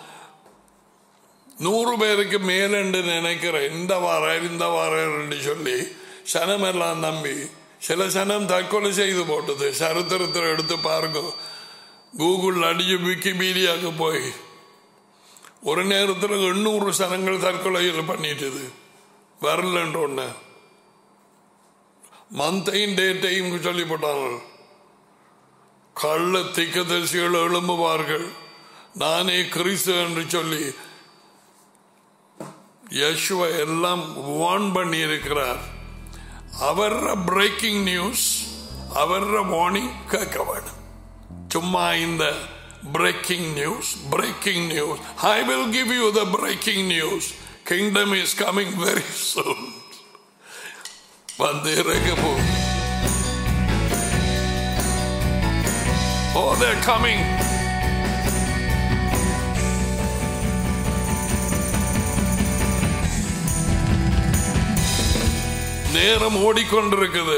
[SPEAKER 1] நூறு பேருக்கு மேலண்டு நினைக்கிறேன் இந்த வாரம் இந்த வாரம் சொல்லி சனமெல்லாம் நம்பி சில சனம் தற்கொலை செய்து போட்டது சரித்திரத்தில் எடுத்து பாருங்க கூகுள் அடிச்சு விக்கிபீடியாவுக்கு போய் ஒரு நேரத்தில் எண்ணூறு சனங்கள் தற்கொலைகள் பண்ணிட்டது வரலன்ற ஒன்று மந்தையும் டேட்டையும் சொல்லி போட்டார்கள் கள்ள திக்கதரிசிகள் எழும்புவார்கள் நானே கிறிஸ்து என்று சொல்லி யசுவ எல்லாம் வார்ன் பண்ணி இருக்கிறார் அவர் பிரேக்கிங் நியூஸ் அவர் வார்னிங் கேட்க வேணும் சும்மா இந்த breaking news breaking news I will give you the breaking news kingdom is coming very soon வந்து இறங்க போகுது Oh, they're coming. நேரம் ஓடிக்கொண்டிருக்குது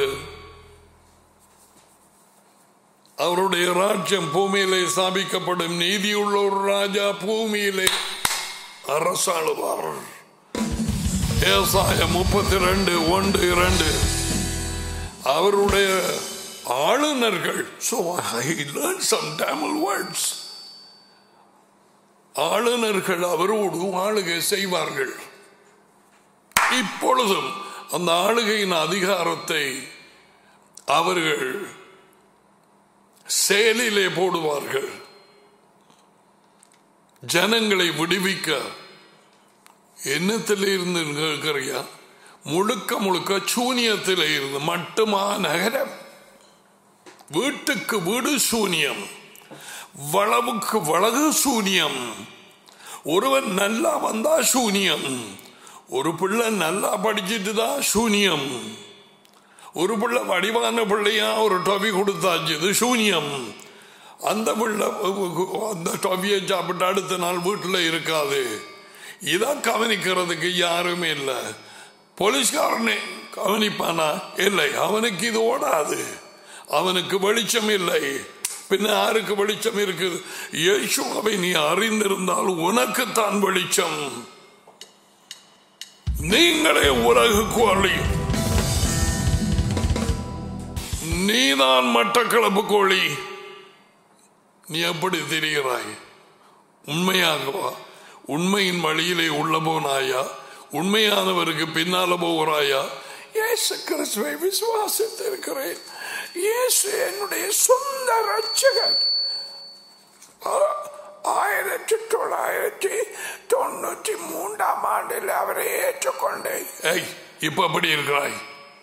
[SPEAKER 1] அவருடைய ராஜ்யம் பூமியிலே ஸ்தாபிக்கப்படும் நீதியுள்ள ஒரு ராஜா பூமியிலே அரசாளுவார் விவசாயம் முப்பத்தி ரெண்டு ஒன்று இரண்டு அவருடைய ஆளுநர்கள் so I learned some Tamil words ஆளுநர்கள் அவரோடு ஆளுகை செய்வார்கள் இப்பொழுதும் அந்த ஆளுகையின் அதிகாரத்தை அவர்கள் செயலிலே போடுவார்கள் ஜனங்களை விடுவிக்க என்னத்தில் இருந்து கேட்கிறியா முழுக்க முழுக்க சூனியத்தில் இருந்து மட்டுமா நகரம் வீட்டுக்கு வீடு சூனியம் வளவுக்கு வளகு சூனியம் ஒருவன் நல்லா வந்தா சூனியம் ஒரு பிள்ளை நல்லா படிச்சுட்டு தான் சூனியம் ஒரு பிள்ளை வடிவான பிள்ளையா ஒரு டொவி கொடுத்தாச்சு இது சூனியம் அந்த பிள்ளை அந்த டொவியை சாப்பிட்டு அடுத்த நாள் வீட்டில் இருக்காது இதான் கவனிக்கிறதுக்கு யாருமே இல்லை போலீஸ்காரனே கவனிப்பானா இல்லை அவனுக்கு இது ஓடாது அவனுக்கு வெளிச்சம் இல்லை பின்ன யாருக்கு வெளிச்சம் இருக்குது இயேசுவை நீ அறிந்திருந்தால் உனக்குத்தான் வெளிச்சம் நீங்களே உலகுக்கு அறியும் நீதான் மட்டக்களப்பு கோழி நீ எப்படி தெரிகிறாய் உண்மையாகவா உண்மையின் வழியிலே உள்ள போனாயா உண்மையானவருக்கு பின்னால போகிறாயா இயேசு கிறிஸ்துவை விசுவாசித்திருக்கிறேன் இயேசு என்னுடைய சொந்த ரட்சகர் ஆயிரத்தி தொள்ளாயிரத்தி தொண்ணூற்றி மூன்றாம் ஆண்டில் அவரை ஏற்றுக்கொண்டேன் ஏய் இப்ப எப்படி இருக்கிறாய்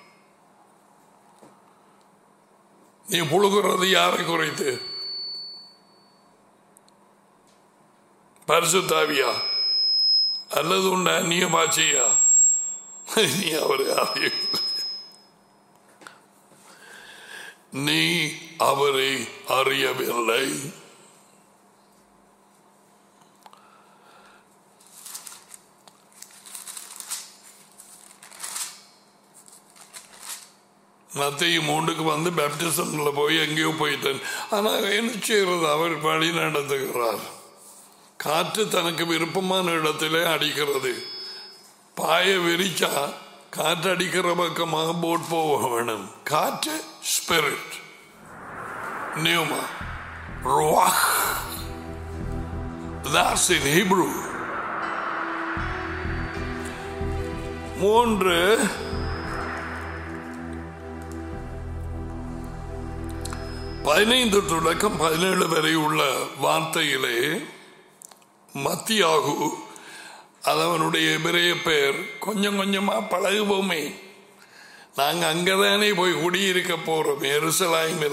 [SPEAKER 1] நீ புழுகிறது யாரை குறைத்து பரிசுத்தாவியா அல்லது உண்ட அந்நிய பாச்சியா நீ அவர் யாரையும் நீ அவரை அறியவில்லை மத்திய மூண்டுக்கு வந்து பேப்டிசம்ல போய் எங்கேயோ போயிட்டேன் ஆனால் என்ன செய்யறது அவர் வழி நடத்துகிறார் காற்று தனக்கு விருப்பமான இடத்திலே அடிக்கிறது பாய விரிச்சா காற்று அடிக்கிற பக்கமாக போட் போக வேணும் காற்று ஸ்பிரிட் நியூமா Ruach. That's in Hebrew. மூன்று பதினைந்து தொடக்கம் பதினேழு வரை உள்ள வார்த்தையிலே மத்தியாகு அது அவனுடைய எபிரேய பெயர் கொஞ்சம் கொஞ்சமா பழகுவோமே நாங்க அங்கதானே போய் குடியிருக்க போறோம் எருசலாய்மில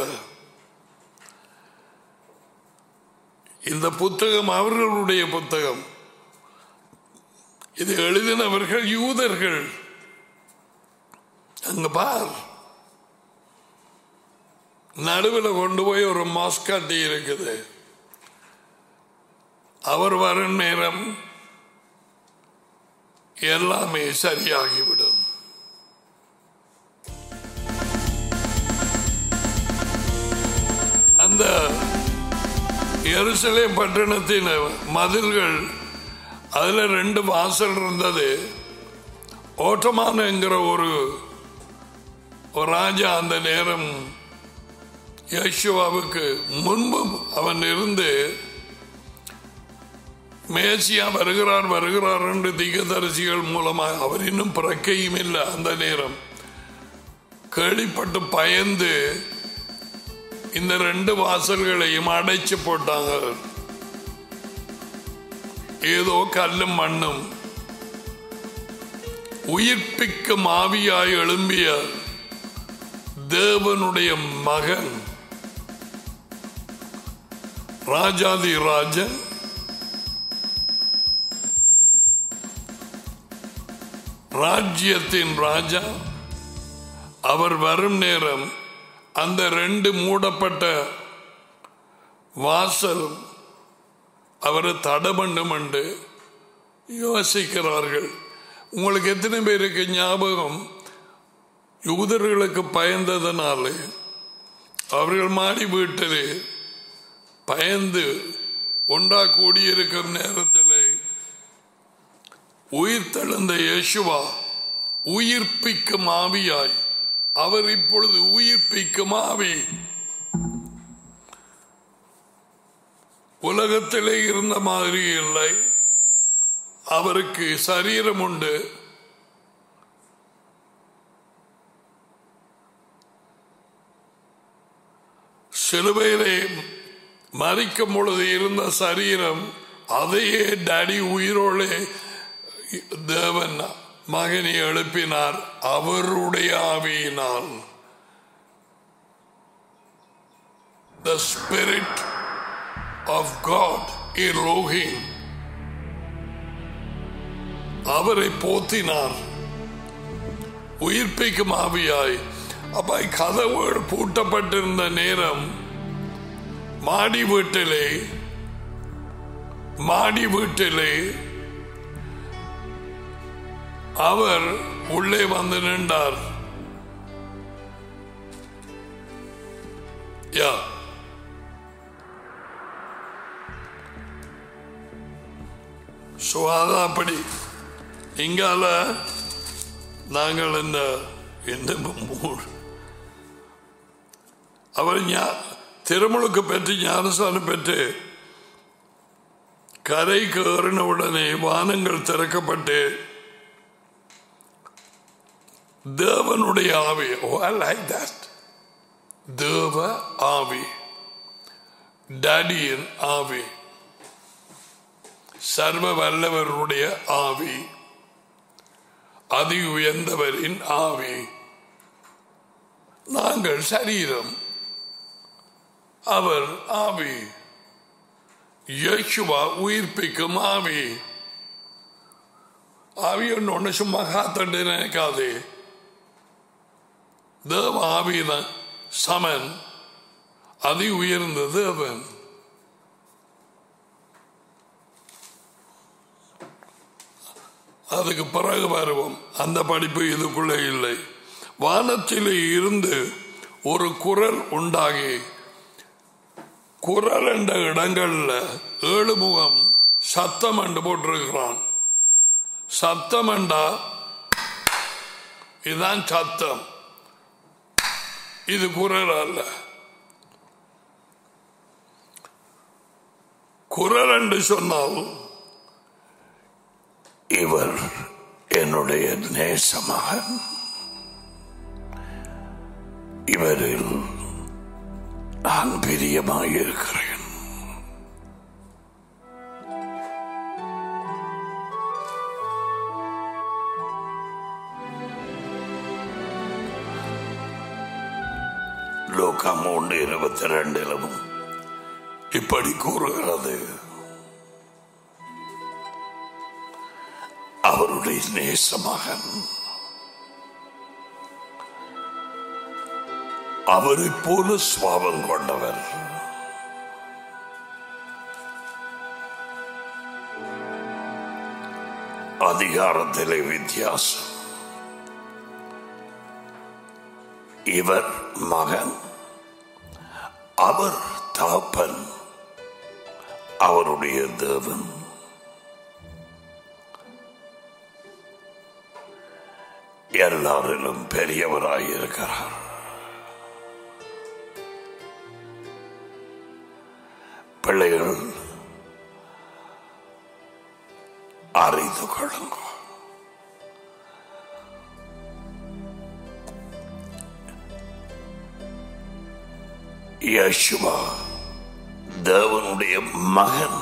[SPEAKER 1] இந்த புத்தகம் அவர்களுடைய புத்தகம் இது எழுதினவர்கள் யூதர்கள் அங்க பார் நடுவில் கொண்டு போய் ஒரு மாஸ்காட்டி இருக்குது அவர் வரும் நேரம் எல்லாமே சரியாகிவிடும் அந்த எருசலேம் பட்டணத்தின் மதில்கள் அதுல ரெண்டு வாசல் இருந்தது ஓட்டமான என்கிற ஒரு ஒரு ராஜா அந்த நேரம் யேசுவாவுக்கு முன்பும் அவன் இருந்து மேசியா வருகிறார் வருகிறார் என்று திகதரிசிகள் மூலமாக அவர் இன்னும் பிறக்கையும் இல்லை அந்த நேரம் கேள்விப்பட்டு பயந்து இந்த ரெண்டு வாசல்களையும் அடைச்சு போட்டாங்க ஏதோ கல்லும் மண்ணும் உயிர்ப்பிக்கும் ஆவியாய் எழும்பிய தேவனுடைய மகன் ராஜாதி ராஜன் ராஜ்யத்தின் ராஜா அவர் வரும் நேரம் அந்த ரெண்டு மூடப்பட்ட வாசல் அவரை தடபண்டும் என்று யோசிக்கிறார்கள் உங்களுக்கு எத்தனை பேருக்கு ஞாபகம் யூதர்களுக்கு பயந்ததனாலே அவர்கள் மாடி வீட்டிலே பயந்து ஒன்றா கூடியிருக்கும் நேரத்தில் உயிர் தெழுந்த யேசுவா உயிர்ப்பிக்கும் ஆவியாய் அவர் இப்பொழுது உயிர்ப்பிக்கும் ஆவி உலகத்திலே இருந்த மாதிரி இல்லை அவருக்கு சரீரம் உண்டு சிலுவையிலே மறிக்கும் பொழுது இருந்த சரீரம் அதையே டடி உயிரோடு தேவன் மகனை எழுப்பினார் அவருடைய ஆவியினால் the spirit of God Elohim அவரை போத்தினார் உயிர்ப்பிக்கும் ஆவியாய் அப்ப கதவுகள் பூட்டப்பட்டிருந்த நேரம் மாடி வீட்டிலே மாடி வீட்டிலே அவர் உள்ளே வந்து நின்றார் யா சுவாதா அப்படி இங்கால நாங்கள் இந்த இந்த மூ- அவர் ஞா- திருமுழுக்கு பெற்று ஞானசானம் பெற்று கரைக்கு ஏறின உடனே வானங்கள் திறக்கப்பட்டு தேவனுடைய ஆவி லைக் தட் தேவ ஆவி டேடியின் ஆவி சர்வ வல்லவருடைய ஆவி அதி உயர்ந்தவரின் ஆவி நாங்கள் சரீரம் அவர் ஆவி யேசுவா உயிர்ப்பிக்கும் ஆவி ஆவி ஒன்று சும்மா காத்தண்டு நினைக்காதே தேவ ஆவிதான் சமன் அதி உயர்ந்த தேவன் அதுக்கு பிறகு வருவோம் அந்த படிப்பு இதுக்குள்ளே இல்லை வானத்திலே இருந்து ஒரு குரல் உண்டாகி குரல் என்ற இடங்கள்ல ஏழு முகம் சத்தம் என்று போட்டிருக்கிறான் சத்தம் என்றா இதுதான் சத்தம் இது குரல் அல்ல குரல் என்று சொன்னால் இவர் என்னுடைய நேசமகன் இவரில் நான் பிரியமாயிருக்கிறேன் லோகா மூன்று இருபத்தி ரெண்டிலும் இப்படி கூறுகிறது அவருடைய நேசமகன் அவரை போல சுவாபம் கொண்டவர் அதிகாரத்திலே வித்தியாசம் இவர் மகன் அவர் தாப்பன் அவருடைய தேவன் எல்லாரிலும் பெரியவராயிருக்கிறார் பிள்ளைகள் அறிந்து கொள்ளுங்கள் யசுவா தேவனுடைய மகன்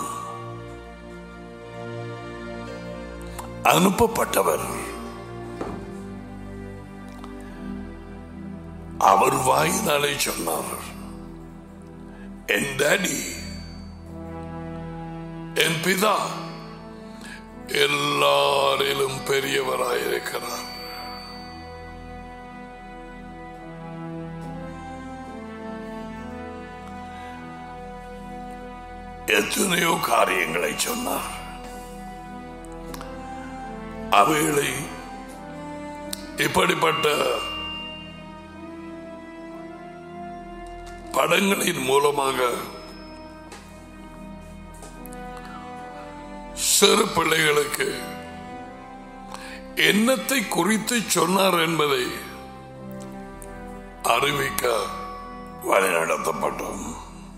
[SPEAKER 1] அனுப்பப்பட்டவர் அவர் வாயினாலே சொன்னார் என் டாடி என் பிதா எல்லாரிலும் பெரியவராயிருக்கிறார் எத்தனையோ காரியங்களை சொன்னார் அவைகளை இப்படிப்பட்ட படங்களின் மூலமாக சிறு பிள்ளைகளுக்கு என்னத்தை குறித்து சொன்னார் என்பதை அறிவிக்க வழிநடத்தப்பட்டோம்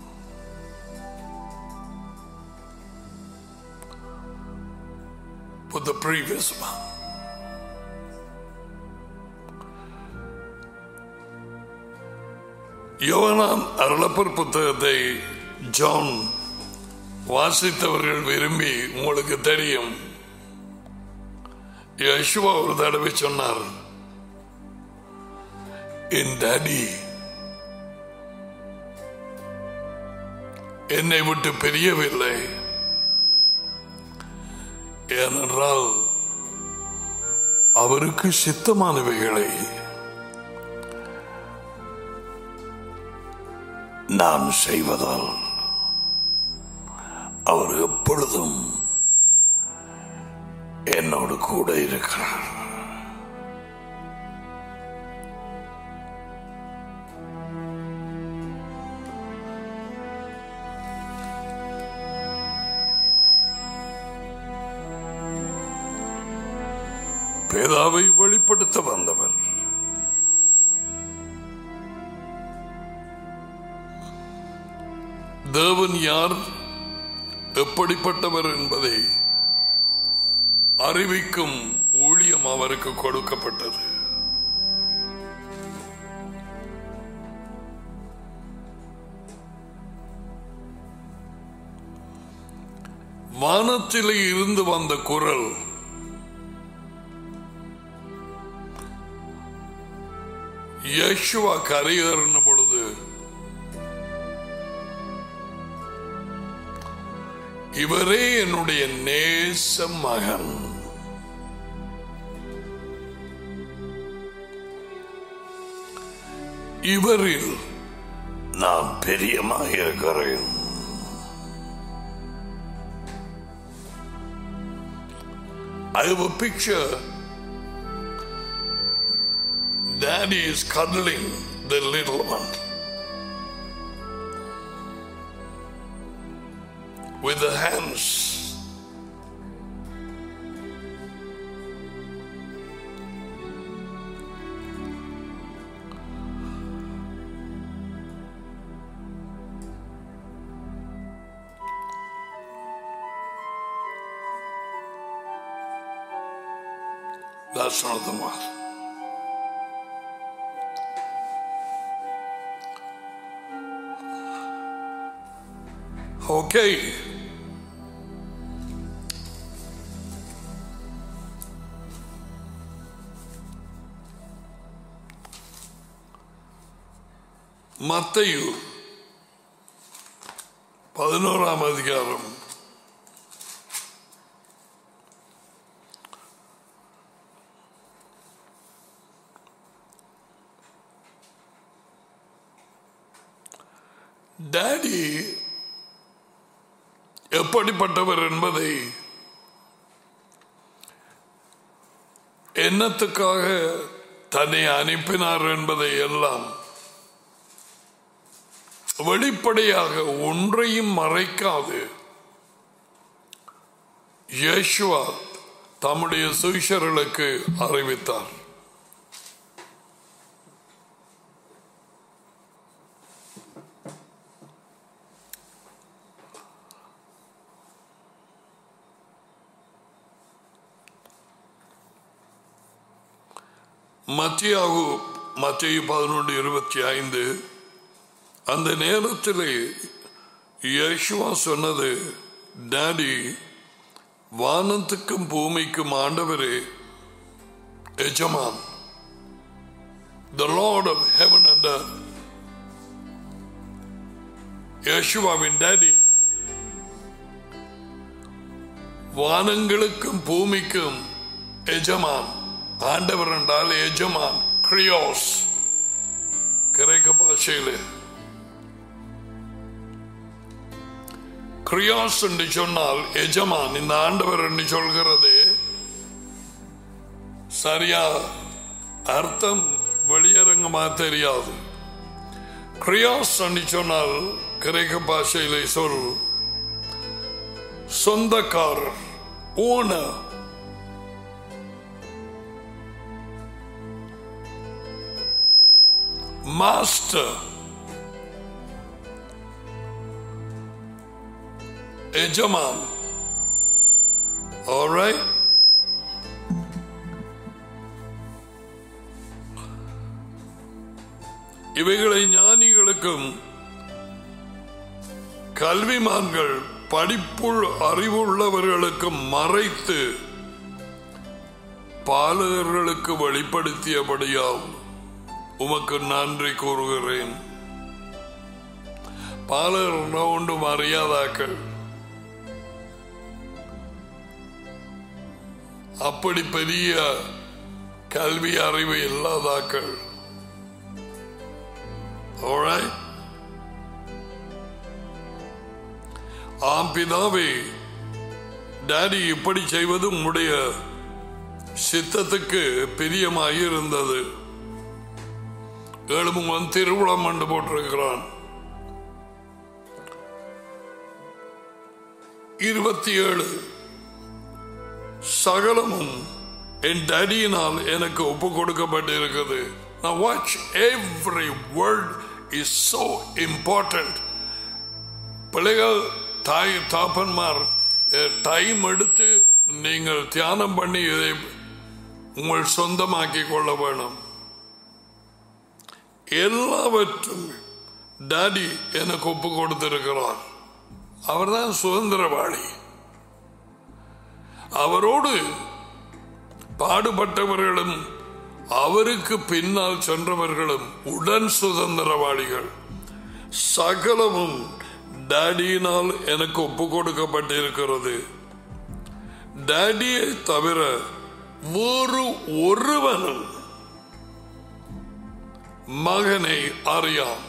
[SPEAKER 1] Put the previous one. யோனான் அருளப்பர் புத்தகத்தை ஜான் வாசித்தவர்கள் விரும்பி உங்களுக்கு தெரியும் யசுவா ஒரு தடவை சொன்னார் என் டாடி என்னை விட்டு பிரியவில்லை ஏனென்றால் அவருக்கு சித்தமானவைகளை நான் செய்வதால் அவர் எப்பொழுதும் என்னோடு கூட இருக்கிறார் பேதாவை வெளிப்படுத்த வந்தவர் தேவன் யார் எப்படிப்பட்டவர் என்பதை அறிவிக்கும் ஊழியம் அவருக்கு கொடுக்கப்பட்டது வானத்திலே இருந்து வந்த குரல் யேசுவா கரையேறின பொழுது இவரே என்னுடைய நேச மகன் இவரில் நான் பெரியமாக இருக்கிறேன் I have a picture. Daddy is cuddling the little one with the hands. That's not the one. Okay. Matthew பதினோராம் அதிகாரம் டாடி எப்படிப்பட்டவர் என்பதை என்னத்துக்காக தன்னை அனுப்பினார் என்பதை எல்லாம் வெளிப்படையாக ஒன்றையும் மறைக்காது யேசுவா தம்முடைய சுவிஷர்களுக்கு அறிவித்தார் மத்தியாகு மத்திய பதினொன்று இருபத்தி ஐந்து அந்த நேரத்தில் யேசுவா சொன்னது டாடி வானத்துக்கும் பூமிக்கும் ஆண்டவரே எஜமான் the lord of heaven and யேசுவாவின் டாடி வானங்களுக்கும் பூமிக்கும் எஜமான் ஆண்டவர் என்றால் எஜமான் கிரியோஸ் கிரேக்க பாஷையில் கிரியாஸ் என்று சொன்னால் எஜமான் இந்த ஆண்டவர் என்று சொல்கிறது சரியா அர்த்தம் வெளியரங்கமா தெரியாது கிரியாஸ் என்று சொன்னால் கிரேக்க பாஷையிலே சொல் சொந்தக்காரர் ஓனர் மாஸ்டர் எஜமான் Alright? இவைகளை ஞானிகளுக்கும் கல்விமான்கள் படிப்புள் அறிவுள்ளவர்களுக்கும் மறைத்து பாலகர்களுக்கு வெளிப்படுத்தியபடியால் உமக்கு நன்றி கூறுகிறேன் பாலகர் ஒன்றும் அறியாதாக்கள் அப்படி பெரிய கல்வி அறிவு இல்லாதாக்கள் Alright? ஆம் பிதாவே டாடி இப்படி செய்வது உம்முடைய சித்தத்துக்கு பிரியமாயிருந்தது ஏழுமுகன் திருவிழம் என்று போட்டிருக்கிறான் இருபத்தி ஏழு சகலமும் என் டேடியினால் எனக்கு ஒப்பு கொடுக்கப்பட்டிருக்கிறது Now watch, every word is so important. பிள்ளைகள் தாய் தாப்பன்மார் டைம் எடுத்து நீங்கள் தியானம் பண்ணி இதை உங்கள் சொந்தமாக்கி கொள்ள வேணும் எல்லாவற்றும் டாடி எனக்கு ஒப்பு கொடுத்திருக்கிறார் அவர்தான் சுதந்திரவாளி அவரோடு பாடுபட்டவர்களும் அவருக்கு பின்னால் சென்றவர்களும் உடன் சுதந்திரவாளிகள் சகலமும் டாடியினால் எனக்கு ஒப்பு கொடுக்கப்பட்டிருக்கிறது டாடியை தவிர வேறு ஒருவனும் மகனை அறியான்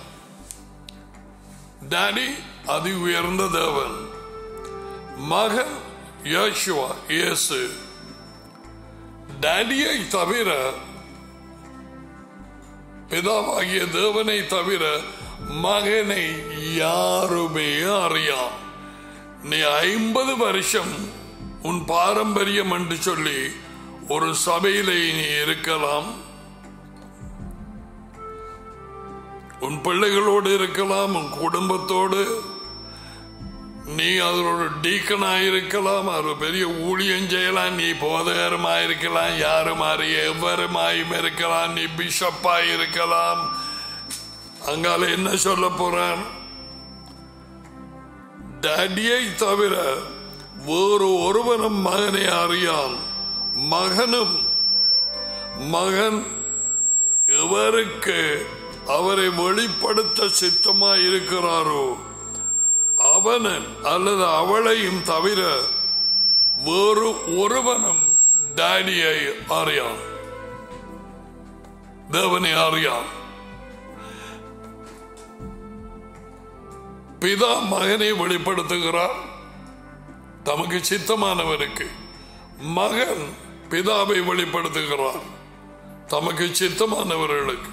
[SPEAKER 1] டாடி அதி உயர்ந்த தேவன் மகன் யோசுவா இயேசு டாடியை தவிர பிதாவாகிய தேவனை தவிர மகனை யாருமே அறியான் நீ ஐம்பது வருஷம் உன் பாரம்பரியம் என்று சொல்லி ஒரு சபையிலே நீ இருக்கலாம் உன் பிள்ளைகளோடு இருக்கலாம் உன் குடும்பத்தோடு நீ அதோட டீக்கனாயிருக்கலாம் ஒரு பெரிய ஊழியம் செய்யலாம் நீ போதகரமாயிருக்கலாம் யாரு மாதிரி எவ்வருமாயும் இருக்கலாம் நீ பிஷப்பாய் இருக்கலாம் அங்கால என்ன சொல்ல போறான் டேடியை தவிர வேறு ஒருவனும் மகனை அறியான் மகனும் மகன் எவருக்கு அவரை வெளிப்படுத்த சித்தமாய் இருக்கிறாரோ அவனன் அல்லது அவளையும் தவிர வேறு ஒருவனும் டேடியை அறியான் தேவனை அறியான் பிதா மகனை வெளிப்படுத்துகிறார் தமக்கு சித்தமானவருக்கு மகன் பிதாவை வெளிப்படுத்துகிறார் தமக்கு சித்தமானவர்களுக்கு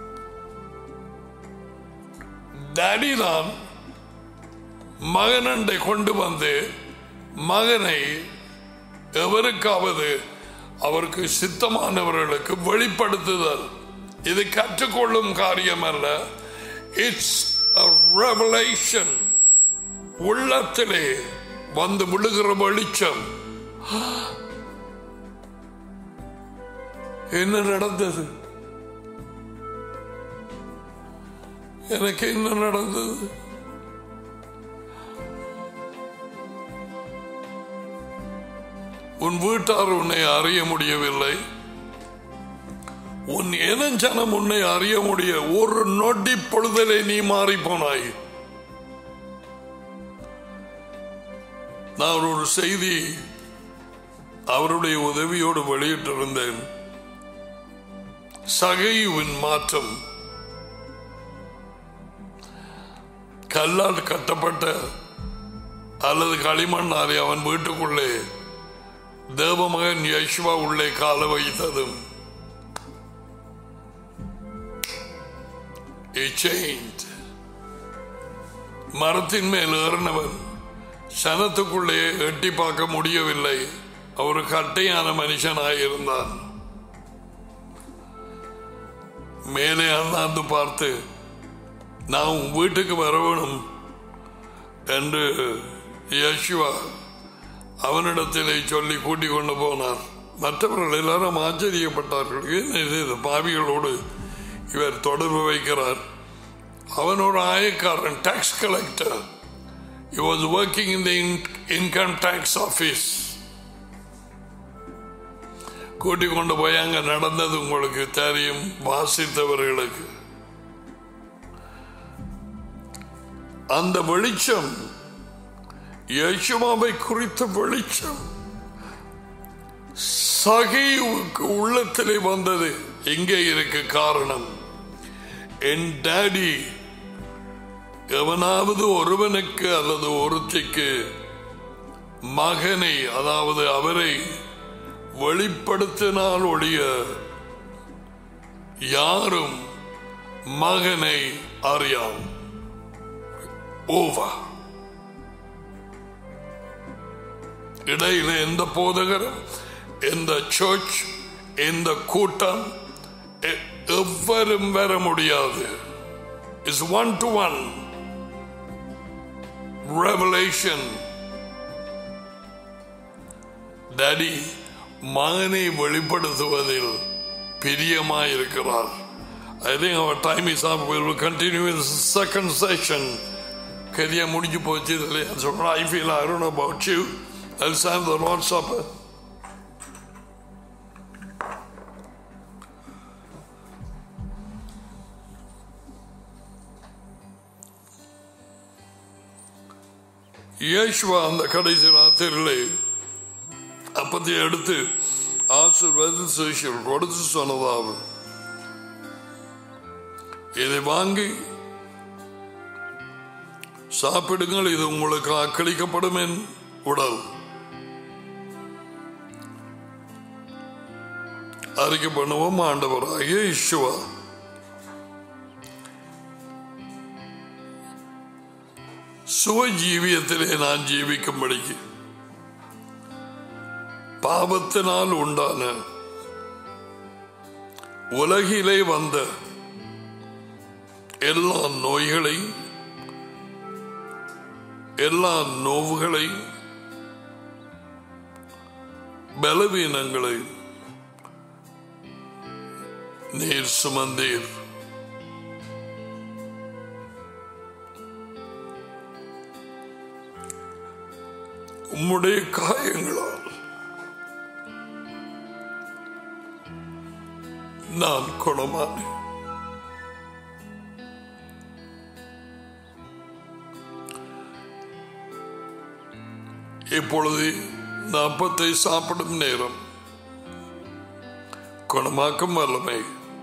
[SPEAKER 1] டேடி தான் மகனண்டை கொண்டு வந்து மகனை எவருக்காவது அவருக்கு சித்தமானவர்களுக்கு வெளிப்படுத்துதல் இது கற்றுக்கொள்ளும் காரியம் அல்ல இட்ஸ் ரெவலேஷன் உள்ளத்திலே வந்து விழுகிற வெளிச்சம் என்ன நடந்தது எனக்கு என்ன நடந்தது உன் வீட்டார் உன்னை அறிய முடியவில்லை உன் இனஞ்சனம் உன்னை அறிய முடிய ஒரு நொடி பொழுதலே நீ மாறி போனாய் நான் ஒரு செய்தி அவருடைய உதவியோடு வெளியிட்டிருந்தேன் சகையுவின் மாற்றம் கல்லால் கட்டப்பட்ட அல்லது களிமண்ணாலே அவன் வீட்டுக்குள்ளே தேவமகன் யஷ்வா உள்ளே கால வைத்ததும் மரத்தின் மேல் ஏறினவன் சனத்துக்குள்ளே எட்டி பார்க்க முடியவில்லை அவர் கட்டையான மனுஷனாயிருந்தான் மேலே அண்ணாந்து பார்த்து நான் உன் வீட்டுக்கு வர வேணும் என்று யஷ்வா அவனிடத்திலே சொல்லி கூட்டிக் கொண்டு போனார் மற்றவர்கள் எல்லாரும் ஆச்சரியப்பட்டார்கள் என்ன இது பாவிகளோடு இவர் தொடர்பு வைக்கிறார் அவனோட ஆயக்காரன் tax collector He was working in the income tax office. கூட்டிக் கொண்டு போய் அங்க நடந்தது உங்களுக்கு தெரியும் வாசித்தவர்களுக்கு அந்த வெளிச்சம் யேசுவாவை குறித்த வெளிச்சம் சகைவுக்கு உள்ளத்திலே வந்தது எங்கே இருக்கு காரணம் என் டாடி எவனாவது ஒருவனுக்கு அல்லது ஒருத்திக்கு மகனை அதாவது அவரை வெளிப்படுத்தினால் ஒழிய யாரும் மகனை அறியாம் ஓவா இடையில எந்த போதகரும் எந்த சர்ச் எந்த கூட்டம் எ- எவரும் வர முடியாது is one to one revelation daddy மகனை வெளிப்படுத்துவதில் பிரியமாயிருக்கிறார் I think our time is up. We will continue in the second session. கரியா முடிஞ்சு போச்சு இல்லையா சொல்றேன் I feel I don't about you I'll have the Lord's Supper. இயேசுவா அந்த கடைசி ராத்திரிலே அப்பத்தை எடுத்து ஆசீர்வாத சிஷியர் கொடுத்து சொன்னதாகும் இதை வாங்கி சாப்பிடுங்கள் இது உங்களுக்கு அக்களிக்கப்படும் என் உடல் அறிக்கை பண்ணுவோம் ஆண்டவராகிய இயேசுவா சுவ ஜீவியத்திலே நான் ஜீவிக்கும்படிக்கு பாவத்தினால் உண்டான உலகிலே வந்த எல்லா நோய்களை எல்லா நோவுகளையும் பலவீனங்களையும் நீர் சுமந்தீர் உம்முடைய காயங்களால் நான் குணமானேன் இப்பொழுது நாற்பத்தை சாப்பிடும் நேரம் குணமாக்கும் வல்லமை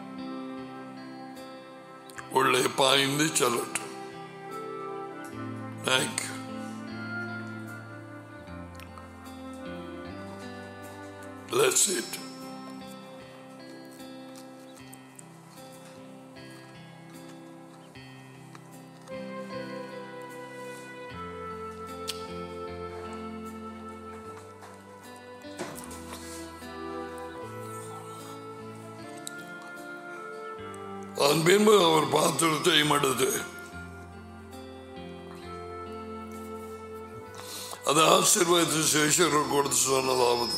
[SPEAKER 1] உள்ளே பாய்ந்து செல்லட்டும் தேங்க்யூ Let's eat. அதன் பின்பு அவர் பாத்திரத்தையும் எடுத்து அது ஆசீர்வாதத்து சேஷர்கள் கொடுத்து சொன்னதாவது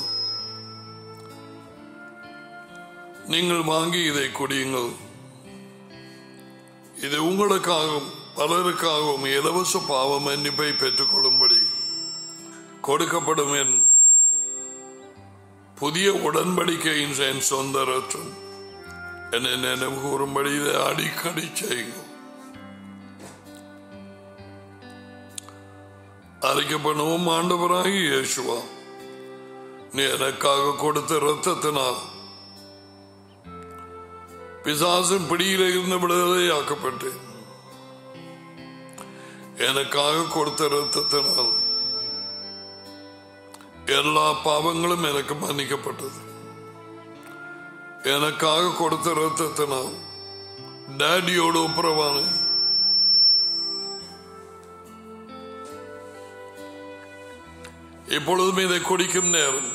[SPEAKER 1] நீங்கள் வாங்கி இதை குடியுங்கள் இது உங்களுக்காகவும் பலருக்காகவும் இலவச பாவ மன்னிப்பை பெற்றுக்கொள்ளும்படி கொடுக்கப்படும் என் புதிய உடன்படிக்கையின் என் சொந்த ரத்தம் என்னை நினைவு கூறும்படி இதை அடிக்கடி செய்யுங்கள் அறிக்கை பண்ணுவோம் ஆண்டவராகி இயேசுவா நீ எனக்காக கொடுத்த ரத்தத்தினால் பிசாசின் பிடியில இருந்து விடுதலையாக்கப்பட்டேன் எனக்காக கொடுத்த ரத்தத்தினால் எல்லா பாவங்களும் எனக்கு மன்னிக்கப்பட்டது எனக்காக கொடுத்த ரத்தத்தினால் டேடியோடு ஒப்புரவானேன் இப்பொழுதும் இதை குடிக்கும் நேரம்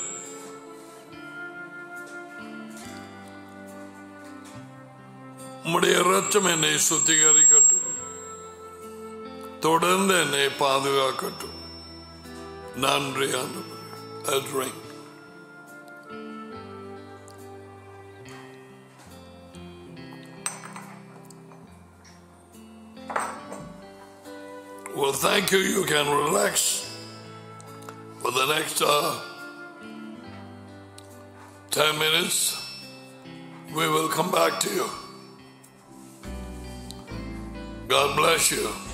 [SPEAKER 1] உம்முடைய ரத்தம் என்னை சுத்திகரிக்கட்டும் தொடர்ந்து என்னை பாதுகாக்கட்டும் நன்றி ஆண்டவரே Well, thank you. You can relax for the next uh, 10 minutes. We will come back to you. God bless you.